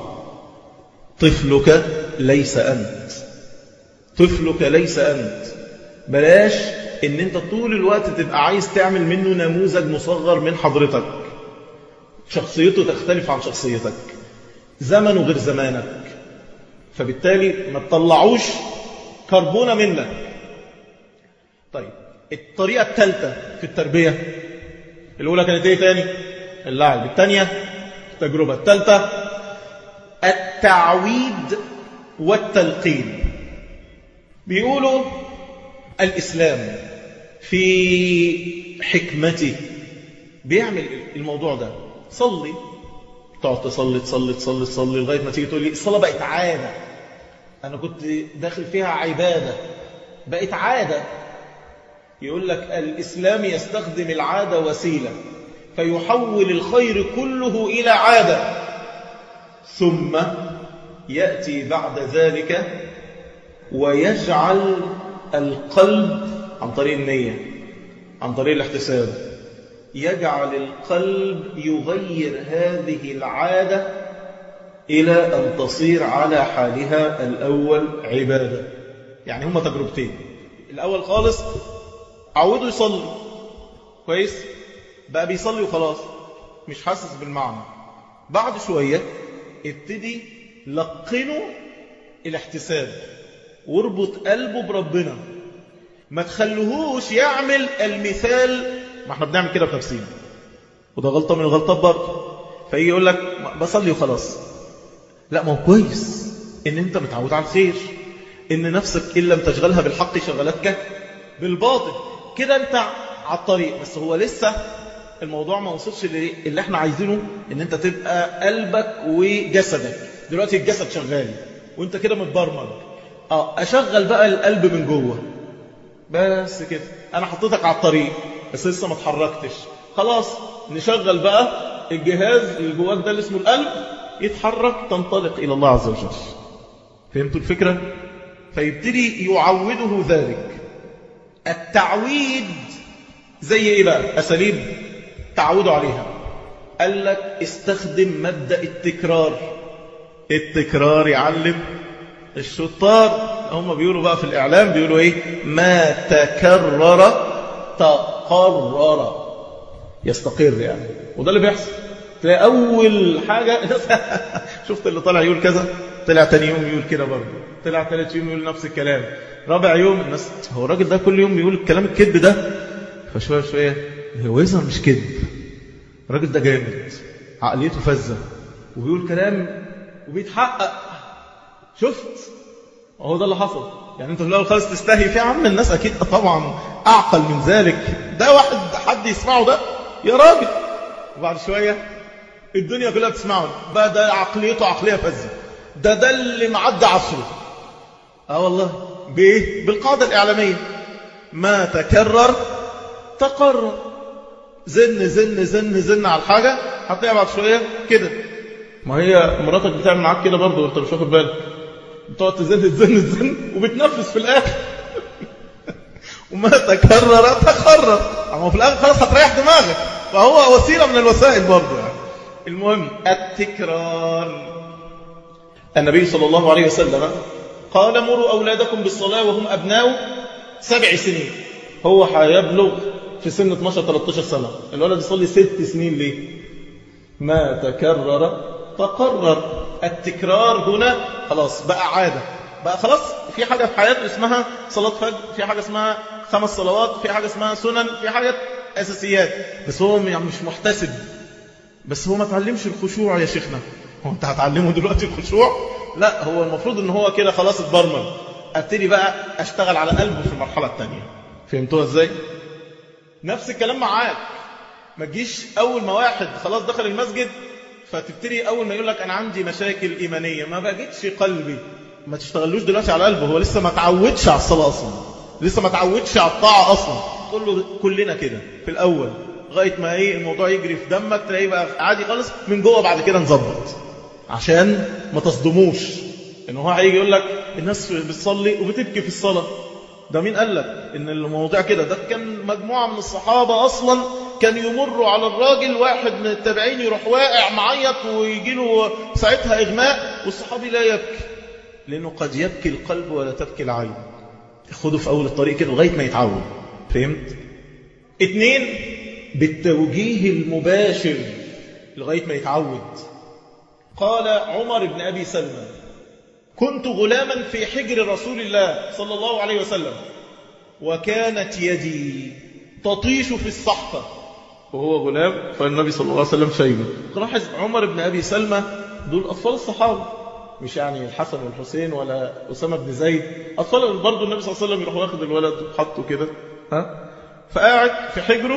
طفلك ليس أنت طفلك ليس أنت بلاش ان انت طول الوقت تبقى عايز تعمل منه نموذج مصغر من حضرتك شخصيته تختلف عن شخصيتك زمنه غير زمانك فبالتالي ما تطلعوش كربونة منك طيب الطريقة الثالثة في التربية الأولى كانت ايه تاني اللعب الثانية التجربة الثالثة التعويد والتلقين بيقولوا الإسلام في حكمته بيعمل الموضوع ده صلي تقعد تصلي تصلي تصلي تصلي لغاية ما تيجي تقول لي الصلاة بقت عادة أنا كنت داخل فيها عبادة بقت عادة يقول لك الإسلام يستخدم العادة وسيلة فيحول الخير كله إلى عادة ثم يأتي بعد ذلك ويجعل القلب عن طريق النية عن طريق الاحتساب يجعل القلب يغير هذه العادة إلى أن تصير على حالها الأول عبادة يعني هما تجربتين الأول خالص عودوا يصلي كويس بقى بيصلي وخلاص مش حاسس بالمعنى بعد شوية ابتدي لقنه الاحتساب واربط قلبه بربنا ما تخلوهوش يعمل المثال ما احنا بنعمل كده بنفسينا وده غلطة من الغلطات برضه فيجي يقول لك بصلي وخلاص لا ما هو كويس ان انت متعود على الخير ان نفسك ان لم تشغلها بالحق شغلتك بالباطل كده انت على الطريق بس هو لسه الموضوع ما وصلش اللي احنا عايزينه ان انت تبقى قلبك وجسدك دلوقتي الجسد شغال وانت كده متبرمج اه اشغل بقى القلب من جوه بس كده انا حطيتك على الطريق بس لسه ما اتحركتش خلاص نشغل بقى الجهاز اللي جواك ده اللي اسمه القلب يتحرك تنطلق الى الله عز وجل فهمتوا الفكره فيبتدي يعوده ذلك التعويد زي ايه بقى اساليب تعودوا عليها قال لك استخدم مبدا التكرار التكرار يعلم الشطار هم بيقولوا بقى في الإعلام بيقولوا إيه ما تكرر تقرر يستقر يعني وده اللي بيحصل تلاقي أول حاجة شفت اللي طالع يقول كذا طلع تاني يوم يقول كده برضه طلع ثالث يوم يقول نفس الكلام رابع يوم الناس هو الراجل ده كل يوم بيقول الكلام الكذب ده فشوية شوية هو يظهر مش كذب الراجل ده جامد عقليته فزة وبيقول كلام وبيتحقق شفت هو ده اللي حصل يعني انت في الاول خالص تستهي في عم الناس اكيد طبعا اعقل من ذلك ده واحد حد يسمعه ده يا راجل وبعد شويه الدنيا كلها بتسمعه بقى ده عقليته عقليه فزه ده ده اللي معدى عصره اه والله بايه بالقاعده الاعلاميه ما تكرر تقرر زن زن زن زن على الحاجه هتلاقيها بعد شويه كده ما هي مراتك بتعمل معاك كده برضه وانت مش واخد بالك بتقعد تزن تزن تزن وبتنفس في الاخر وما تكرر تكرر اما في الاخر خلاص هتريح دماغك فهو وسيله من الوسائل برضه يعني المهم التكرار النبي صلى الله عليه وسلم قال مروا اولادكم بالصلاه وهم ابناء سبع سنين هو هيبلغ في سن 12 13 سنه الولد يصلي ست سنين ليه ما تكرر تقرر التكرار هنا خلاص بقى عادة بقى خلاص في حاجة في حياته اسمها صلاة فجر في حاجة اسمها خمس صلوات في حاجة اسمها سنن في حاجة أساسيات بس هو يعني مش محتسب بس هو ما تعلمش الخشوع يا شيخنا هو انت هتعلمه دلوقتي الخشوع لا هو المفروض ان هو كده خلاص اتبرمج ابتدي بقى اشتغل على قلبه في المرحلة الثانية فهمتوها ازاي نفس الكلام معاك ما تجيش اول ما واحد خلاص دخل المسجد فتبتدي اول ما يقول لك انا عندي مشاكل ايمانيه ما بجدش قلبي ما تشتغلوش دلوقتي على قلبه هو لسه ما تعودش على الصلاه اصلا لسه ما تعودش على الطاعه اصلا تقول له كلنا كده في الاول لغايه ما ايه الموضوع يجري في دمك تلاقيه بقى عادي خالص من جوه بعد كده نظبط عشان ما تصدموش ان هو هيجي يقول لك الناس بتصلي وبتبكي في الصلاه ده مين قال لك ان الموضوع كده ده كان مجموعه من الصحابه اصلا كان يمر على الراجل واحد من التابعين يروح واقع معيط ويجي له ساعتها إغماء والصحابي لا يبكي لأنه قد يبكي القلب ولا تبكي العين خده في أول الطريق كده لغاية ما يتعود فهمت؟ اتنين بالتوجيه المباشر لغاية ما يتعود قال عمر بن أبي سلمى كنت غلاما في حجر رسول الله صلى الله عليه وسلم وكانت يدي تطيش في الصحفة وهو غلام فالنبي صلى الله عليه وسلم شايبه لاحظ عمر بن أبي سلمى دول أطفال الصحابة مش يعني الحسن والحسين ولا أسامة بن زيد أطفال برضه النبي صلى الله عليه وسلم يروح واخد الولد وحطه كده ها فقاعد في حجره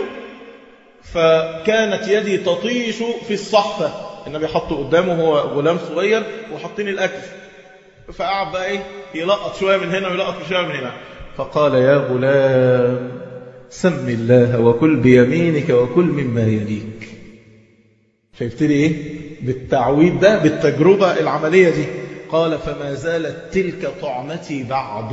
فكانت يدي تطيش في الصحفة النبي حطه قدامه هو غلام صغير وحاطين الأكل فقعد بقى ايه يلقط شوية من هنا ويلقط شوية من هنا فقال يا غلام سم الله وكل بيمينك وكل مما يليك فيبتدي ايه بالتعويد ده بالتجربة العملية دي قال فما زالت تلك طعمتي بعد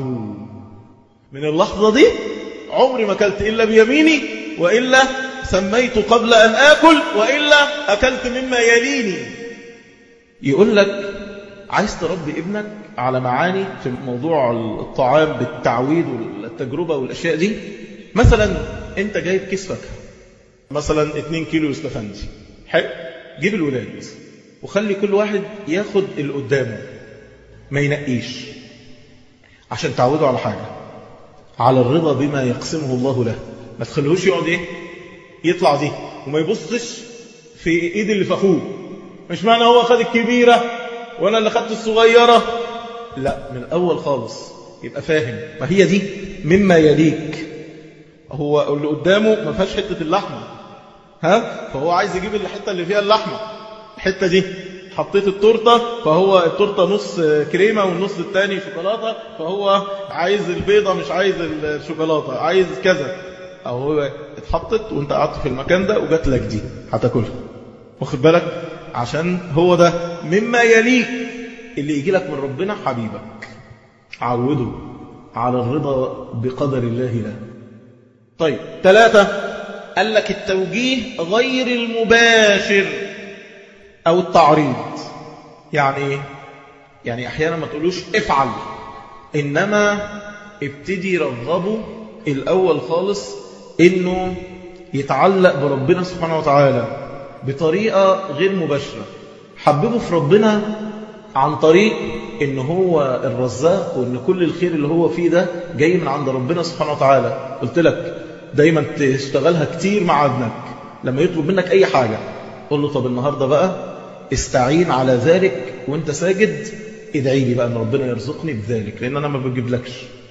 من اللحظة دي عمري ما أكلت إلا بيميني وإلا سميت قبل أن آكل وإلا أكلت مما يليني يقول لك عايز تربي ابنك على معاني في موضوع الطعام بالتعويد والتجربة والأشياء دي مثلا انت جايب كيس فاكهه مثلا 2 كيلو يوسفندي حلو جيب الولاد وخلي كل واحد ياخد اللي قدامه ما ينقيش عشان تعودوا على حاجة على الرضا بما يقسمه الله له ما تخليهوش يقعد ايه يطلع دي وما يبصش في ايد اللي في اخوه مش معنى هو خد الكبيرة وانا اللي خدت الصغيرة لا من الاول خالص يبقى فاهم ما هي دي مما يليك هو اللي قدامه ما فيهاش حته اللحمه ها فهو عايز يجيب الحته اللي فيها اللحمه الحته دي حطيت التورته فهو التورته نص كريمه والنص الثاني شوكولاته فهو عايز البيضه مش عايز الشوكولاته عايز كذا او هو اتحطت وانت قعدت في المكان ده وجات لك دي هتاكلها واخد بالك عشان هو ده مما يليك اللي يجي لك من ربنا حبيبك عوده على الرضا بقدر الله له طيب ثلاثة قال لك التوجيه غير المباشر أو التعريض يعني ايه؟ يعني أحيانا ما تقولوش افعل إنما ابتدي رغبه الأول خالص إنه يتعلق بربنا سبحانه وتعالى بطريقة غير مباشرة حببه في ربنا عن طريق ان هو الرزاق وان كل الخير اللي هو فيه ده جاي من عند ربنا سبحانه وتعالى قلت لك دايما تشتغلها كتير مع ابنك لما يطلب منك اي حاجة قل له طب النهاردة بقى استعين على ذلك وانت ساجد ادعي لي بقى ان ربنا يرزقني بذلك لان انا ما بجيبلكش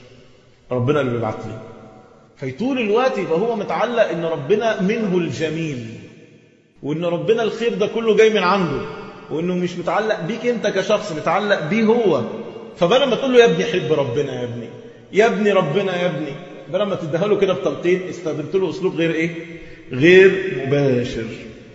ربنا اللي بيبعت لي فطول الوقت يبقى هو متعلق ان ربنا منه الجميل وان ربنا الخير ده كله جاي من عنده وانه مش متعلق بيك انت كشخص متعلق بيه هو فبدل ما تقول له يا ابني حب ربنا يا ابني يا ابني ربنا يا ابني بدل ما تديها له كده بتلقين استخدمت له اسلوب غير ايه غير مباشر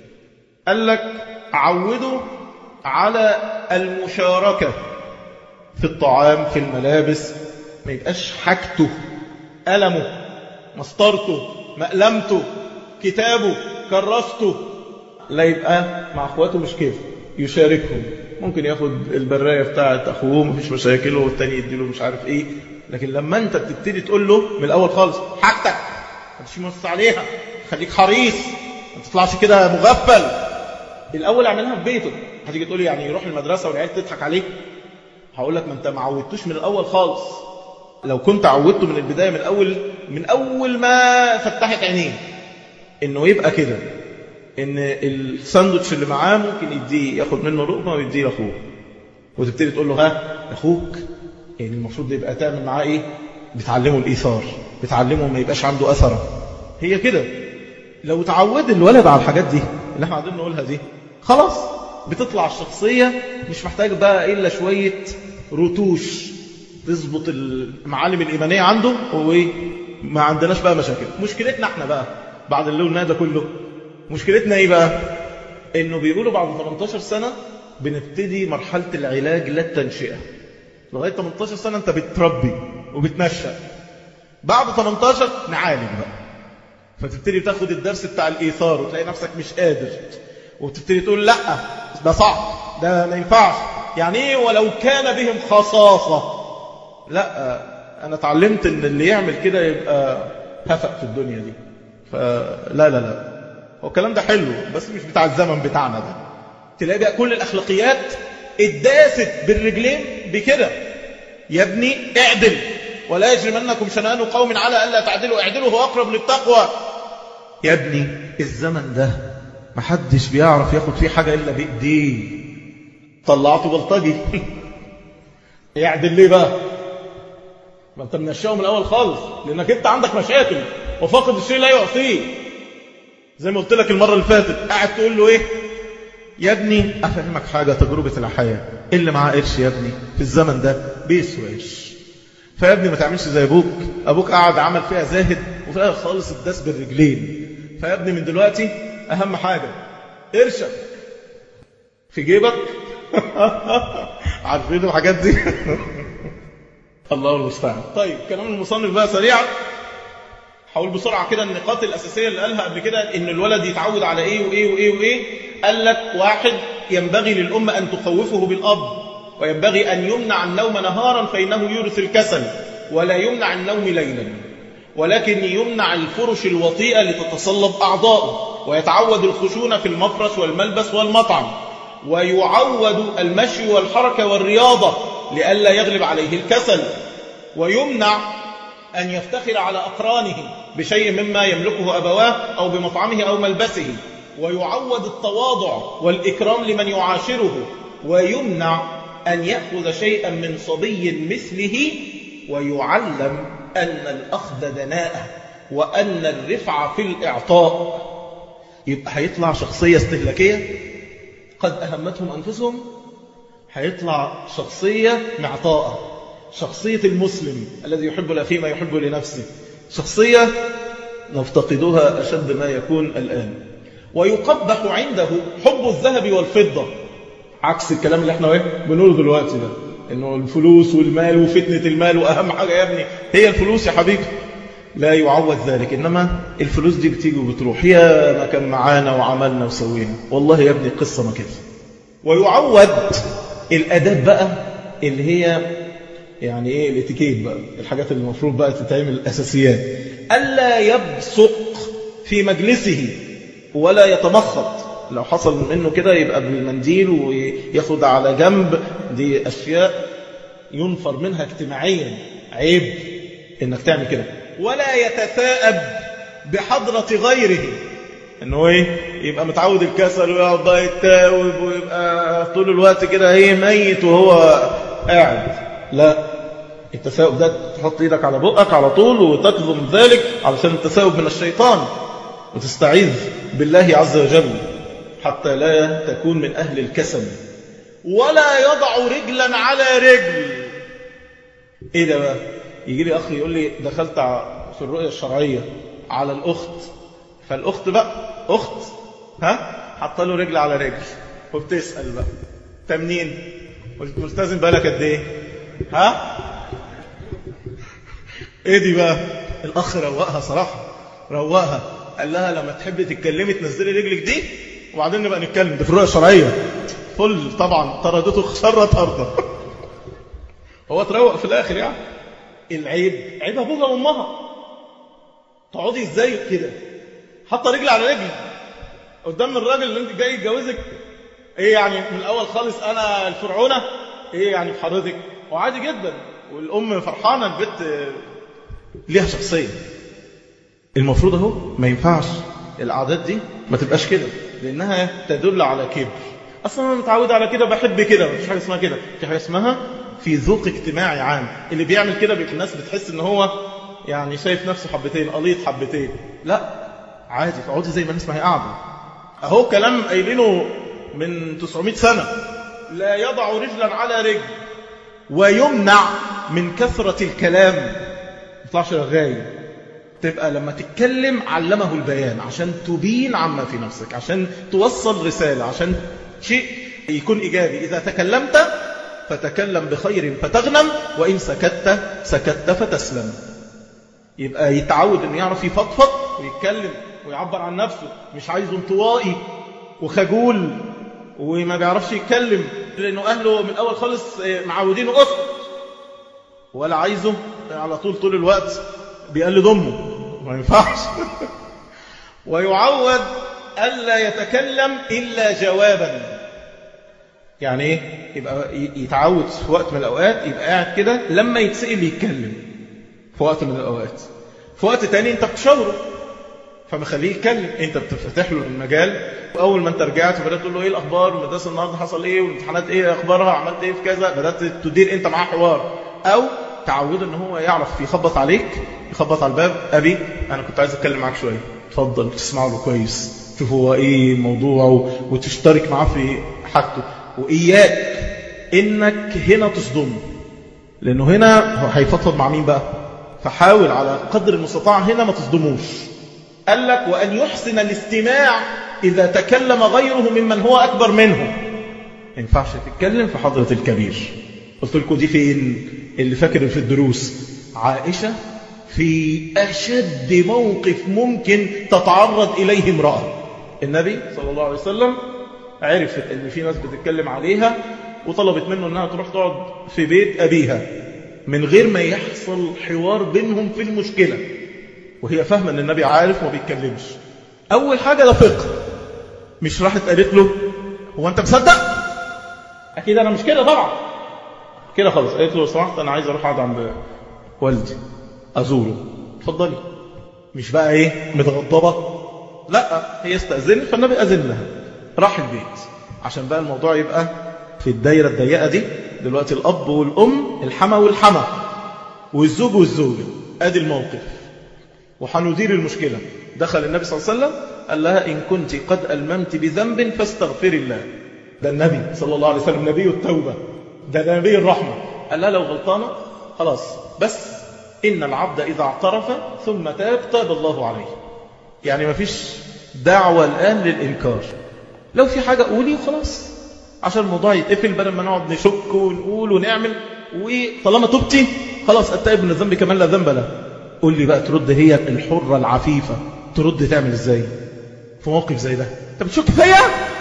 قال لك عوده على المشاركة في الطعام في الملابس ما يبقاش حاجته ألمه مسطرته مألمته كتابه كرسته لا يبقى مع اخواته مش كيف يشاركهم ممكن ياخد البرايه بتاعه اخوه مفيش مشاكل والتاني يديله مش عارف ايه لكن لما انت بتبتدي تقول له من الاول خالص حاجتك ما تمص عليها خليك حريص ما تطلعش كده مغفل الاول اعملها في بيته هتيجي تقول لي يعني يروح المدرسه والعيال تضحك عليه هقول لك ما انت ما عودتوش من الاول خالص لو كنت عودته من البدايه من الاول من اول ما فتحت عينيه انه يبقى كده ان الساندوتش اللي معاه ممكن يديه ياخد منه لقمه ويديه لاخوه وتبتدي تقول له ها اخوك يعني المفروض يبقى تعمل معاه ايه بتعلمه الايثار بتعلمه ما يبقاش عنده اثره هي كده لو تعود الولد على الحاجات دي اللي احنا قاعدين نقولها دي خلاص بتطلع الشخصيه مش محتاج بقى الا شويه رتوش تظبط المعالم الايمانيه عنده وايه ما عندناش بقى مشاكل مشكلتنا احنا بقى بعد اللي قلناه ده كله مشكلتنا ايه بقى انه بيقولوا بعد 18 سنة بنبتدي مرحلة العلاج لا التنشئة لغاية 18 سنة انت بتربي وبتنشأ بعد 18 نعالج بقى فتبتدي تاخد الدرس بتاع الإيثار وتلاقي نفسك مش قادر وتبتدي تقول لا ده صعب ده ما ينفعش يعني ايه ولو كان بهم خصاصة لا انا اتعلمت ان اللي يعمل كده يبقى هفق في الدنيا دي فلا لا لا هو الكلام ده حلو بس مش بتاع الزمن بتاعنا ده تلاقي بقى كل الأخلاقيات اتداست بالرجلين بكده يا ابني اعدل ولا يجرمنكم شنآن قوم على ألا تعدلوا اعدلوا هو أقرب للتقوى يا ابني الزمن ده محدش بيعرف ياخد فيه حاجة إلا بإيديه طلعته بلطجي يعدل ليه بقى ما انت منشاه من الأول خالص لأنك انت عندك مشاكل وفاقد الشيء لا يعطيه زي ما قلت لك المرة اللي فاتت قاعد تقول له ايه يا ابني افهمك حاجة تجربة الحياة اللي معاه قرش يا ابني في الزمن ده بيسوى قرش فيا ابني ما تعملش زي ابوك ابوك قاعد عمل فيها زاهد وفي الاخر خالص الداس بالرجلين فيا ابني من دلوقتي اهم حاجة قرشك في جيبك عارفين الحاجات دي الله المستعان طيب كلام المصنف بقى سريعا حاول بسرعة كده النقاط الأساسية اللي قالها قبل كده إن الولد يتعود على إيه وإيه وإيه وإيه قال لك واحد ينبغي للأمة أن تخوفه بالأب وينبغي أن يمنع النوم نهارا فإنه يورث الكسل ولا يمنع النوم ليلا ولكن يمنع الفرش الوطيئة لتتصلب أعضاؤه ويتعود الخشونة في المفرش والملبس والمطعم ويعود المشي والحركة والرياضة لئلا يغلب عليه الكسل ويمنع أن يفتخر على أقرانه بشيء مما يملكه أبواه أو بمطعمه أو ملبسه ويعود التواضع والإكرام لمن يعاشره ويمنع أن يأخذ شيئا من صبي مثله ويعلم أن الأخذ دناءة وأن الرفع في الإعطاء يبقى هيطلع شخصية استهلاكية قد أهمتهم أنفسهم هيطلع شخصية معطاءة شخصية المسلم الذي يحب الأخي ما يحب لنفسه شخصية نفتقدها أشد ما يكون الآن ويقبح عنده حب الذهب والفضة عكس الكلام اللي احنا بنقوله دلوقتي ده انه الفلوس والمال وفتنة المال واهم حاجة يا ابني هي الفلوس يا حبيبي لا يعوض ذلك انما الفلوس دي بتيجي وبتروح يا ما كان معانا وعملنا وسوينا والله يا ابني قصة ما كده ويعوض الاداب بقى اللي هي يعني ايه الاتيكيت بقى الحاجات اللي المفروض بقى تتعمل الاساسيات الا يبصق في مجلسه ولا يتمخط لو حصل منه كده يبقى بالمنديل وياخد على جنب دي أشياء ينفر منها اجتماعيا عيب انك تعمل كده ولا يتثاءب بحضرة غيره انه ايه يبقى متعود الكسل ويقعد بقى يتاوب ويبقى طول الوقت كده ايه ميت وهو قاعد لا التثاؤب ده تحط ايدك على بقك على طول وتكظم ذلك علشان التثاؤب من الشيطان وتستعيذ بالله عز وجل حتى لا تكون من أهل الكسل ولا يضع رجلا على رجل ايه ده بقى يجي لي اخ يقول لي دخلت في الرؤية الشرعية على الاخت فالاخت بقى اخت ها حط له رجل على رجل وبتسأل بقى انت منين ملتزم بالك قد ايه ها ايه دي بقى الاخ روقها صراحة روقها قال لها لما تحبي تتكلمي تنزلي رجلك دي وبعدين نبقى نتكلم دي في الرؤية الشرعية فل طبعا طردته شر طردة هو تروق في الاخر يعني العيب عيب ابوها وامها تقعدي ازاي كده حاطه رجل على رجل قدام الراجل اللي انت جاي يتجوزك ايه يعني من الاول خالص انا الفرعونه ايه يعني في حضرتك وعادي جدا والام فرحانه البنت ليها شخصيه المفروض اهو ما ينفعش العادات دي ما تبقاش كده لانها تدل على كبر اصلا انا متعود على كده بحب كده مفيش حاجه اسمها كده في حاجه اسمها في ذوق اجتماعي عام اللي بيعمل كده بيبقى الناس بتحس ان هو يعني شايف نفسه حبتين قليط حبتين لا عادي اقعدي زي ما الناس ما هي قاعده اهو كلام قايلينه من 900 سنه لا يضع رجلا على رجل ويمنع من كثرة الكلام ما يطلعش رغاي تبقى لما تتكلم علمه البيان عشان تبين عما في نفسك عشان توصل رسالة عشان شيء يكون إيجابي إذا تكلمت فتكلم بخير فتغنم وإن سكت سكت فتسلم يبقى يتعود أن يعرف يفضفض ويتكلم ويعبر عن نفسه مش عايزه انطوائي وخجول وما بيعرفش يتكلم لأنه أهله من الأول خالص معودينه أسر ولا عايزه على طول طول الوقت بيقلد أمه ما ينفعش ويعود ألا يتكلم إلا جوابا يعني إيه يبقى يتعود في وقت من الأوقات يبقى قاعد كده لما يتسئل يتكلم في وقت من الأوقات في وقت تاني أنت بتشاوره فمخليه يتكلم انت بتفتح له المجال واول ما انت رجعت وبدات تقول له ايه الاخبار المدرسه النهارده حصل ايه والامتحانات ايه اخبارها عملت ايه في كذا بدات تدير انت معاه حوار او تعوده ان هو يعرف يخبط عليك يخبط على الباب ابي انا كنت عايز اتكلم معاك شويه اتفضل تسمع له كويس تشوف هو ايه الموضوع وتشترك معاه في حاجته واياك انك هنا تصدمه لانه هنا هو هيفضفض مع مين بقى فحاول على قدر المستطاع هنا ما تصدموش قال لك وأن يحسن الاستماع إذا تكلم غيره ممن هو أكبر منه ما ينفعش تتكلم في حضرة الكبير قلت لكم دي فين اللي فاكر في الدروس عائشة في أشد موقف ممكن تتعرض إليه امرأة النبي صلى الله عليه وسلم عرفت ان في ناس بتتكلم عليها وطلبت منه انها تروح تقعد في بيت أبيها من غير ما يحصل حوار بينهم في المشكلة وهي فاهمة ان النبي عارف وما بيتكلمش اول حاجة ده فقه مش راحت قالت له هو انت مصدق اكيد انا مش كده طبعا كده خلاص قالت له سمحت انا عايز اروح اقعد عند والدي ازوره اتفضلي مش بقى ايه متغضبة لا هي استأذنت فالنبي أذن لها راح البيت عشان بقى الموضوع يبقى في الدايرة الضيقة دي دلوقتي الأب والأم الحما والحما والزوج والزوجة ادي الموقف وحندير المشكلة دخل النبي صلى الله عليه وسلم قال لها إن كنت قد ألممت بذنب فاستغفر الله ده النبي صلى الله عليه وسلم نبي التوبة ده نبي الرحمة قال لها لو غلطانة خلاص بس إن العبد إذا اعترف ثم تاب تاب الله عليه يعني ما فيش دعوة الآن للإنكار لو في حاجة قولي وخلاص عشان الموضوع يتقفل بدل ما نقعد نشك ونقول ونعمل وطالما تبتي خلاص التائب من الذنب كمان لا ذنب له قول لي بقى ترد هي الحرة العفيفة ترد تعمل ازاي في موقف زي ده انت بتشك فيا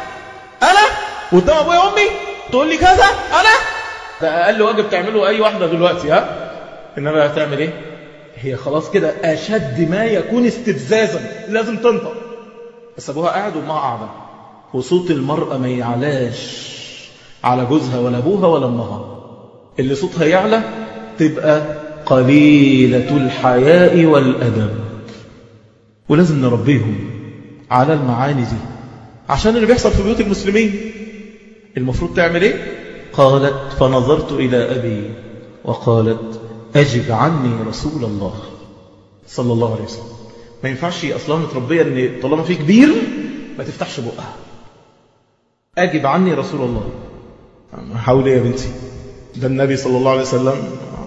انا قدام ابويا وامي تقول لي كذا انا ده اقل واجب تعمله اي واحدة دلوقتي ها انما هتعمل ايه هي خلاص كده اشد ما يكون استفزازا لازم تنطق بس ابوها قاعد وامها قاعده وصوت المرأة ما يعلاش على جوزها ولا أبوها ولا أمها اللي صوتها يعلى تبقى قليلة الحياء والأدب ولازم نربيهم على المعاني دي عشان اللي بيحصل في بيوت المسلمين المفروض تعمل ايه قالت فنظرت إلى أبي وقالت أجب عني رسول الله صلى الله عليه وسلم ما ينفعش أصلا متربية أن طالما في كبير ما تفتحش بقها أجب عني رسول الله حاولي يا بنتي ده النبي صلى الله عليه وسلم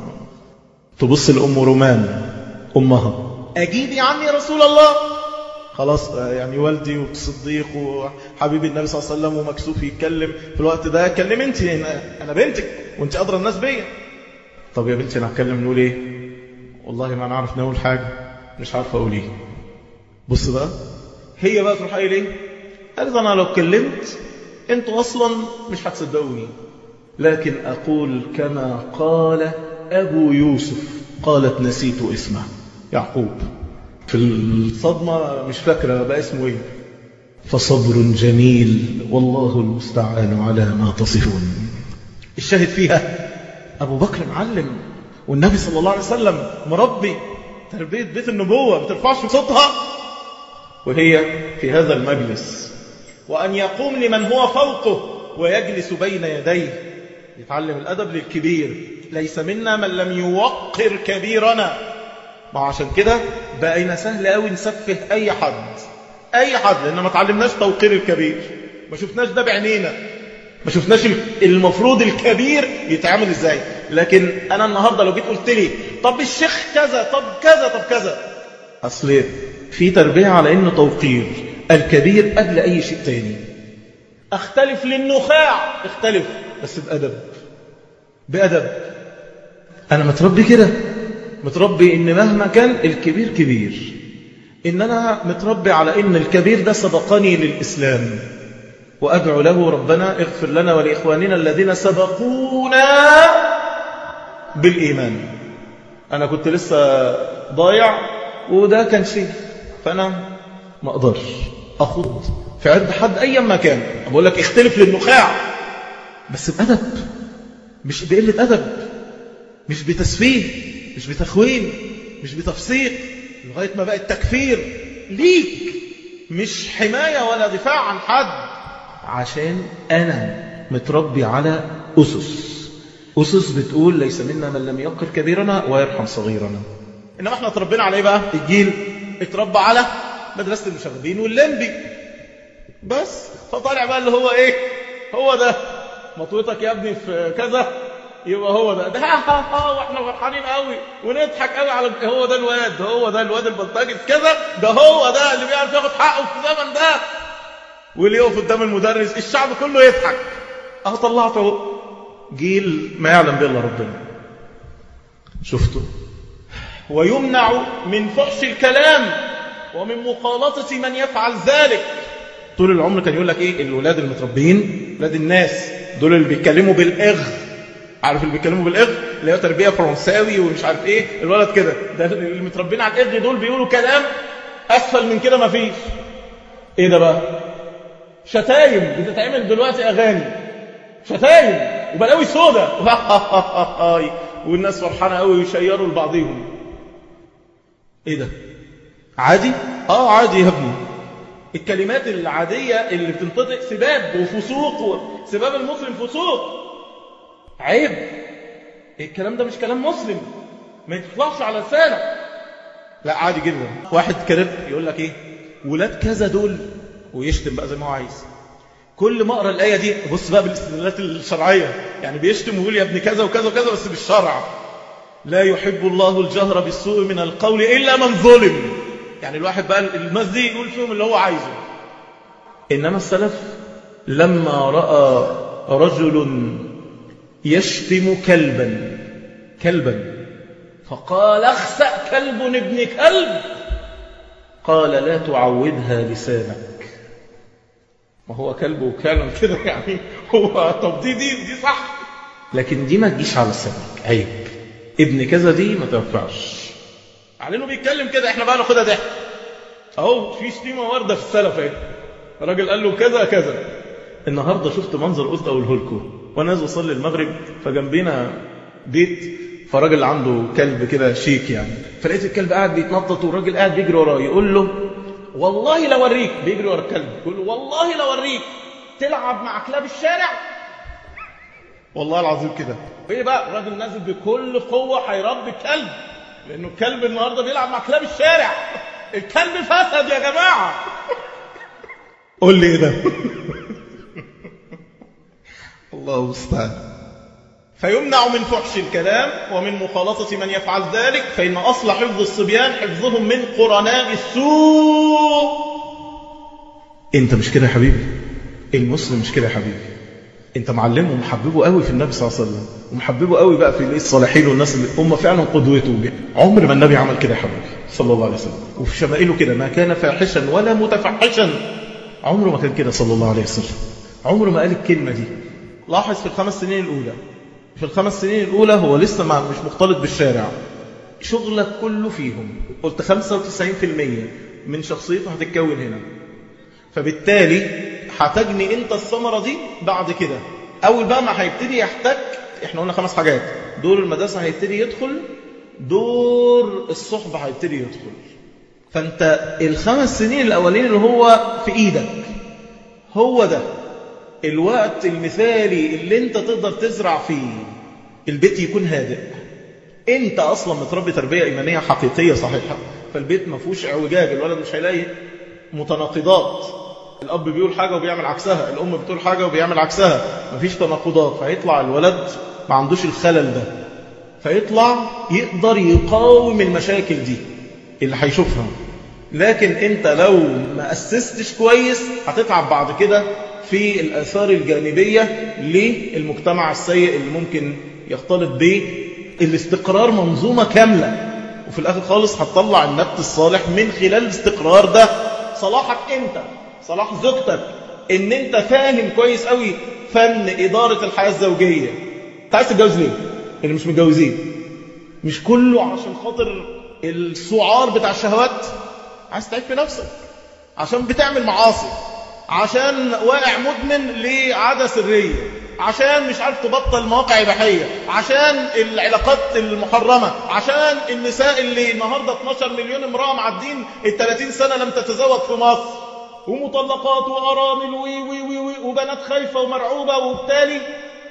تبص الأم رومان أمها أجيبي عني رسول الله خلاص يعني والدي والصديق وحبيب النبي صلى الله عليه وسلم ومكسوف يتكلم في الوقت ده كلم انت انا بنتك وانت ادرى الناس بيا طب يا بنتي انا هتكلم نقول ايه والله ما نعرف نقول حاجه مش عارفه اقول ايه بص بقى هي بقى تروح قايل ايه قالت انا لو اتكلمت انتوا اصلا مش هتصدقوني لكن اقول كما قال ابو يوسف قالت نسيت اسمه يعقوب في الصدمة مش فاكرة بقى اسمه ايه فصبر جميل والله المستعان على ما تصفون الشاهد فيها أبو بكر معلم والنبي صلى الله عليه وسلم مربي تربية بيت النبوة ما بترفعش صوتها وهي في هذا المجلس وأن يقوم لمن هو فوقه ويجلس بين يديه يتعلم الأدب للكبير ليس منا من لم يوقر كبيرنا ما عشان كده بقينا سهل قوي نسفه اي حد اي حد لان ما تعلمناش توقير الكبير ما شفناش ده بعينينا ما شفناش المفروض الكبير يتعامل ازاي لكن انا النهارده لو جيت قلت لي طب الشيخ كذا طب كذا طب كذا اصل في تربيه على انه توقير الكبير قبل اي شيء تاني اختلف للنخاع اختلف بس بادب بادب انا متربي كده متربي ان مهما كان الكبير كبير ان انا متربي على ان الكبير ده سبقني للاسلام وادعو له ربنا اغفر لنا ولاخواننا الذين سبقونا بالايمان انا كنت لسه ضايع وده كان شيء فانا ما اقدرش اخوض في عرض حد ايا ما كان بقول لك اختلف للنخاع بس بادب مش بقله ادب مش بتسفيه مش بتخوين مش بتفسيق لغاية ما بقى التكفير ليك مش حماية ولا دفاع عن حد عشان أنا متربي على أسس أسس بتقول ليس منا من لم يقر كبيرنا ويرحم صغيرنا إنما احنا اتربينا على ايه بقى الجيل اتربى على مدرسة المشاغبين واللمبي بس فطالع بقى اللي هو ايه هو ده مطوتك يا ابني في كذا يبقى هو ده ده ها ها واحنا فرحانين قوي ونضحك قوي على هو ده الواد هو ده الواد البلطجي في كذا ده هو ده اللي بيعرف ياخد حقه في الزمن ده واللي يقف قدام المدرس الشعب كله يضحك اهو طلعته جيل ما يعلم به الا ربنا شفتوا ويمنع من فحش الكلام ومن مخالطة من يفعل ذلك طول العمر كان يقول لك ايه الولاد المتربيين ولاد الناس دول اللي بيتكلموا بالاغ عارف اللي بيتكلموا بالاغ اللي هو تربيه فرنساوي ومش عارف ايه الولد كده ده اللي متربيين على الاغ دول بيقولوا كلام اسفل من كده مفيش ايه ده بقى شتايم بتتعمل دلوقتي اغاني شتايم وبلاوي سودا والناس فرحانه قوي ويشيروا لبعضهم ايه ده عادي اه عادي يا ابني الكلمات العاديه اللي بتنطق سباب وفسوق سباب المسلم فسوق عيب الكلام ده مش كلام مسلم ما يطلعش على لسانك لا عادي جدا واحد كرب يقول لك ايه ولاد كذا دول ويشتم بقى زي ما هو عايز كل ما اقرا الايه دي بص بقى بالاستدلالات الشرعيه يعني بيشتم ويقول يا ابن كذا وكذا وكذا بس بالشرع لا يحب الله الجهر بالسوء من القول الا من ظلم يعني الواحد بقى الناس دي يقول فيهم اللي هو عايزه انما السلف لما راى رجل يشتم كلبا كلبا فقال اخسأ كلب ابن كلب قال لا تعودها لسانك ما هو كلب وكلب كده يعني هو طب دي دي دي صح لكن دي ما تجيش على لسانك عيب ابن كذا دي ما تنفعش على انه بيتكلم كده احنا بقى ناخدها ضحك اهو في شتيمه وارده في السلف اهي الراجل قال له كذا كذا النهاردة شفت منظر قلت أقوله لكم وأنا نازل أصلي المغرب فجنبينا بيت فراجل عنده كلب كده شيك يعني فلقيت الكلب قاعد بيتنطط والراجل قاعد بيجري وراه يقول له والله لو اوريك بيجري ورا الكلب يقول له والله لو اوريك تلعب مع كلاب الشارع والله العظيم كده ايه بقى الراجل نازل بكل قوه هيربي كلب لانه الكلب النهارده بيلعب مع كلاب الشارع الكلب فسد يا جماعه قول لي ايه ده الله المستعان فيمنع من فحش الكلام ومن مخالطة من يفعل ذلك فإن أصل حفظ الصبيان حفظهم من قرناء السوء انت مش كده يا حبيبي المسلم مش كده يا حبيبي انت معلمه ومحببه قوي في النبي صلى الله عليه وسلم ومحببه قوي بقى في الصالحين والناس اللي هم فعلا قدوته عمر ما النبي عمل كده يا حبيبي صلى الله عليه وسلم وفي شمائله كده ما كان فاحشا ولا متفحشا عمره ما كان كده صلى الله عليه وسلم عمره ما قال الكلمة دي لاحظ في الخمس سنين الأولى في الخمس سنين الأولى هو لسه مع مش مختلط بالشارع شغلك كله فيهم قلت 95% من شخصيته هتتكون هنا فبالتالي هتجني انت الثمرة دي بعد كده أول بقى ما هيبتدي يحتك احنا قلنا خمس حاجات دور المدرسة هيبتدي يدخل دور الصحبة هيبتدي يدخل فانت الخمس سنين الأولين اللي هو في إيدك هو ده الوقت المثالي اللي انت تقدر تزرع فيه البيت يكون هادئ انت اصلا متربي تربيه ايمانيه حقيقيه صحيحه فالبيت ما فيهوش اعوجاج الولد مش هيلاقي متناقضات الاب بيقول حاجه وبيعمل عكسها الام بتقول حاجه وبيعمل عكسها مفيش تناقضات فيطلع الولد ما عندوش الخلل ده فيطلع يقدر يقاوم المشاكل دي اللي هيشوفها لكن انت لو ما اسستش كويس هتتعب بعد كده في الآثار الجانبية للمجتمع السيء اللي ممكن يختلط به الاستقرار منظومة كاملة وفي الآخر خالص هتطلع النبت الصالح من خلال الاستقرار ده صلاحك انت صلاح زوجتك ان انت فاهم كويس قوي فن إدارة الحياة الزوجية انت عايز تتجوز ليه؟ اللي مش متجوزين مش كله عشان خاطر السعار بتاع الشهوات عايز تعيش في نفسك عشان بتعمل معاصي عشان واقع مدمن لعادة سرية عشان مش عارف تبطل مواقع إباحية عشان العلاقات المحرمة عشان النساء اللي النهاردة 12 مليون امرأة معدين ال 30 سنة لم تتزوج في مصر ومطلقات وأرامل وي وي وي وي وبنات خايفة ومرعوبة وبالتالي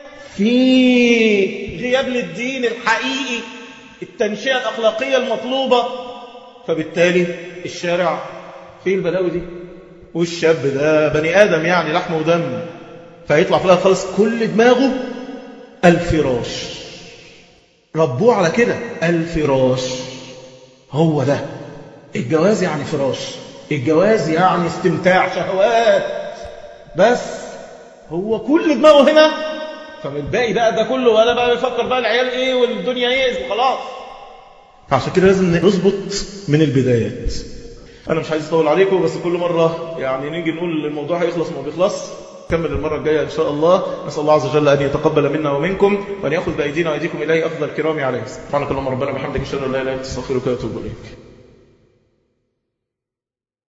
في غياب للدين الحقيقي التنشئة الأخلاقية المطلوبة فبالتالي الشارع فيه البلاوي دي والشاب ده بني آدم يعني لحم ودم فيطلع في الآخر خالص كل دماغه الفراش ربوه على كده الفراش هو ده الجواز يعني فراش الجواز يعني استمتاع شهوات بس هو كل دماغه هنا فالباقي بقى ده كله ولا بقى بيفكر بقى العيال ايه والدنيا ايه وخلاص فعشان كده لازم نظبط من البدايات أنا مش عايز أطول عليكم بس كل مرة يعني نيجي نقول الموضوع هيخلص ما بيخلص كمل المرة الجاية إن شاء الله نسأل الله عز وجل أن يتقبل منا ومنكم وأن يأخذ بأيدينا وأيديكم إليه أفضل الكرام عليه سبحانك اللهم ربنا بحمدك إن شاء الله لا إله إلا أنت أستغفرك وأتوب إليك